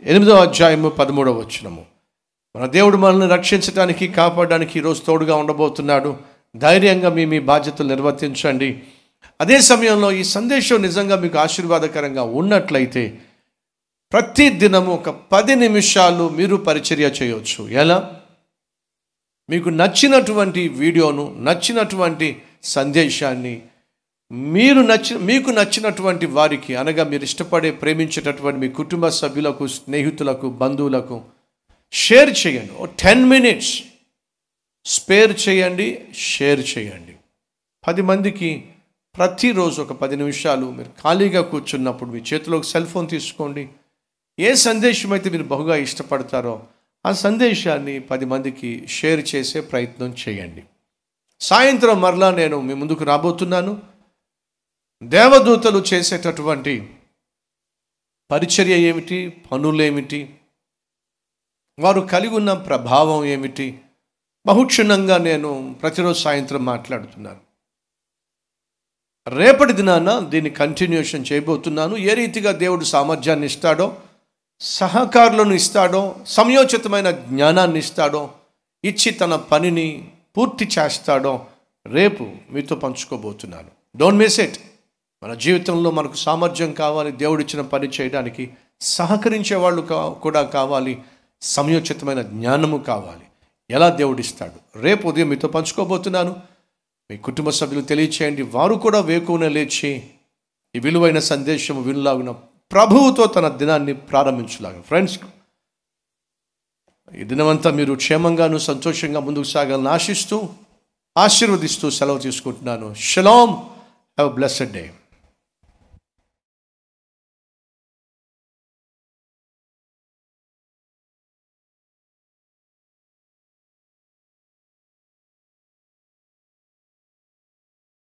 ఎనిమిదవ అధ్యాయము పదమూడవ వచనము మన దేవుడు మనల్ని రక్షించడానికి కాపాడడానికి ఈరోజు తోడుగా ఉండబోతున్నాడు ధైర్యంగా మీ మీ బాధ్యతలు నిర్వర్తించండి అదే సమయంలో ఈ సందేశం నిజంగా మీకు ఆశీర్వాదకరంగా ఉన్నట్లయితే ప్రతి దినము ఒక పది నిమిషాలు మీరు పరిచర్య చేయవచ్చు ఎలా మీకు నచ్చినటువంటి వీడియోను నచ్చినటువంటి సందేశాన్ని మీరు నచ్చిన మీకు నచ్చినటువంటి వారికి అనగా మీరు ఇష్టపడే ప్రేమించేటటువంటి మీ కుటుంబ సభ్యులకు స్నేహితులకు బంధువులకు షేర్ చేయండి ఓ టెన్ మినిట్స్ స్పేర్ చేయండి షేర్ చేయండి పది మందికి ప్రతిరోజు ఒక పది నిమిషాలు మీరు ఖాళీగా కూర్చున్నప్పుడు మీ చేతిలో ఒక సెల్ ఫోన్ తీసుకోండి ఏ సందేశం అయితే మీరు బహుగా ఇష్టపడతారో ఆ సందేశాన్ని పది మందికి షేర్ చేసే ప్రయత్నం చేయండి సాయంత్రం మరలా నేను మీ ముందుకు రాబోతున్నాను దేవదూతలు చేసేటటువంటి పరిచర్య ఏమిటి పనులేమిటి వారు కలిగి ఉన్న ప్రభావం ఏమిటి బహుక్షుణ్ణంగా నేను ప్రతిరోజు సాయంత్రం మాట్లాడుతున్నాను రేపటి దినాన దీన్ని కంటిన్యూషన్ చేయబోతున్నాను ఏ రీతిగా దేవుడు సామర్థ్యాన్ని ఇస్తాడో సహకారులను ఇస్తాడో సమయోచితమైన జ్ఞానాన్ని ఇస్తాడో ఇచ్చి తన పనిని పూర్తి చేస్తాడో రేపు మీతో పంచుకోబోతున్నాను డోంట్ మిస్ ఇట్ మన జీవితంలో మనకు సామర్థ్యం కావాలి దేవుడిచ్చిన పని చేయడానికి సహకరించే వాళ్ళు కా కూడా కావాలి సమయోచితమైన జ్ఞానము కావాలి ఎలా దేవుడిస్తాడు రేపు ఉదయం మీతో పంచుకోబోతున్నాను మీ కుటుంబ సభ్యులు తెలియచేయండి వారు కూడా వేకువనే లేచి ఈ విలువైన సందేశం వినలాగున ప్రభువుతో తన దినాన్ని ప్రారంభించలాగా ఫ్రెండ్స్ ఈ దినమంతా మీరు క్షేమంగాను సంతోషంగా ముందుకు సాగాలని ఆశిస్తూ ఆశీర్వదిస్తూ సెలవు తీసుకుంటున్నాను షలాం హ్యావ్ బ్లెస్డ్ డే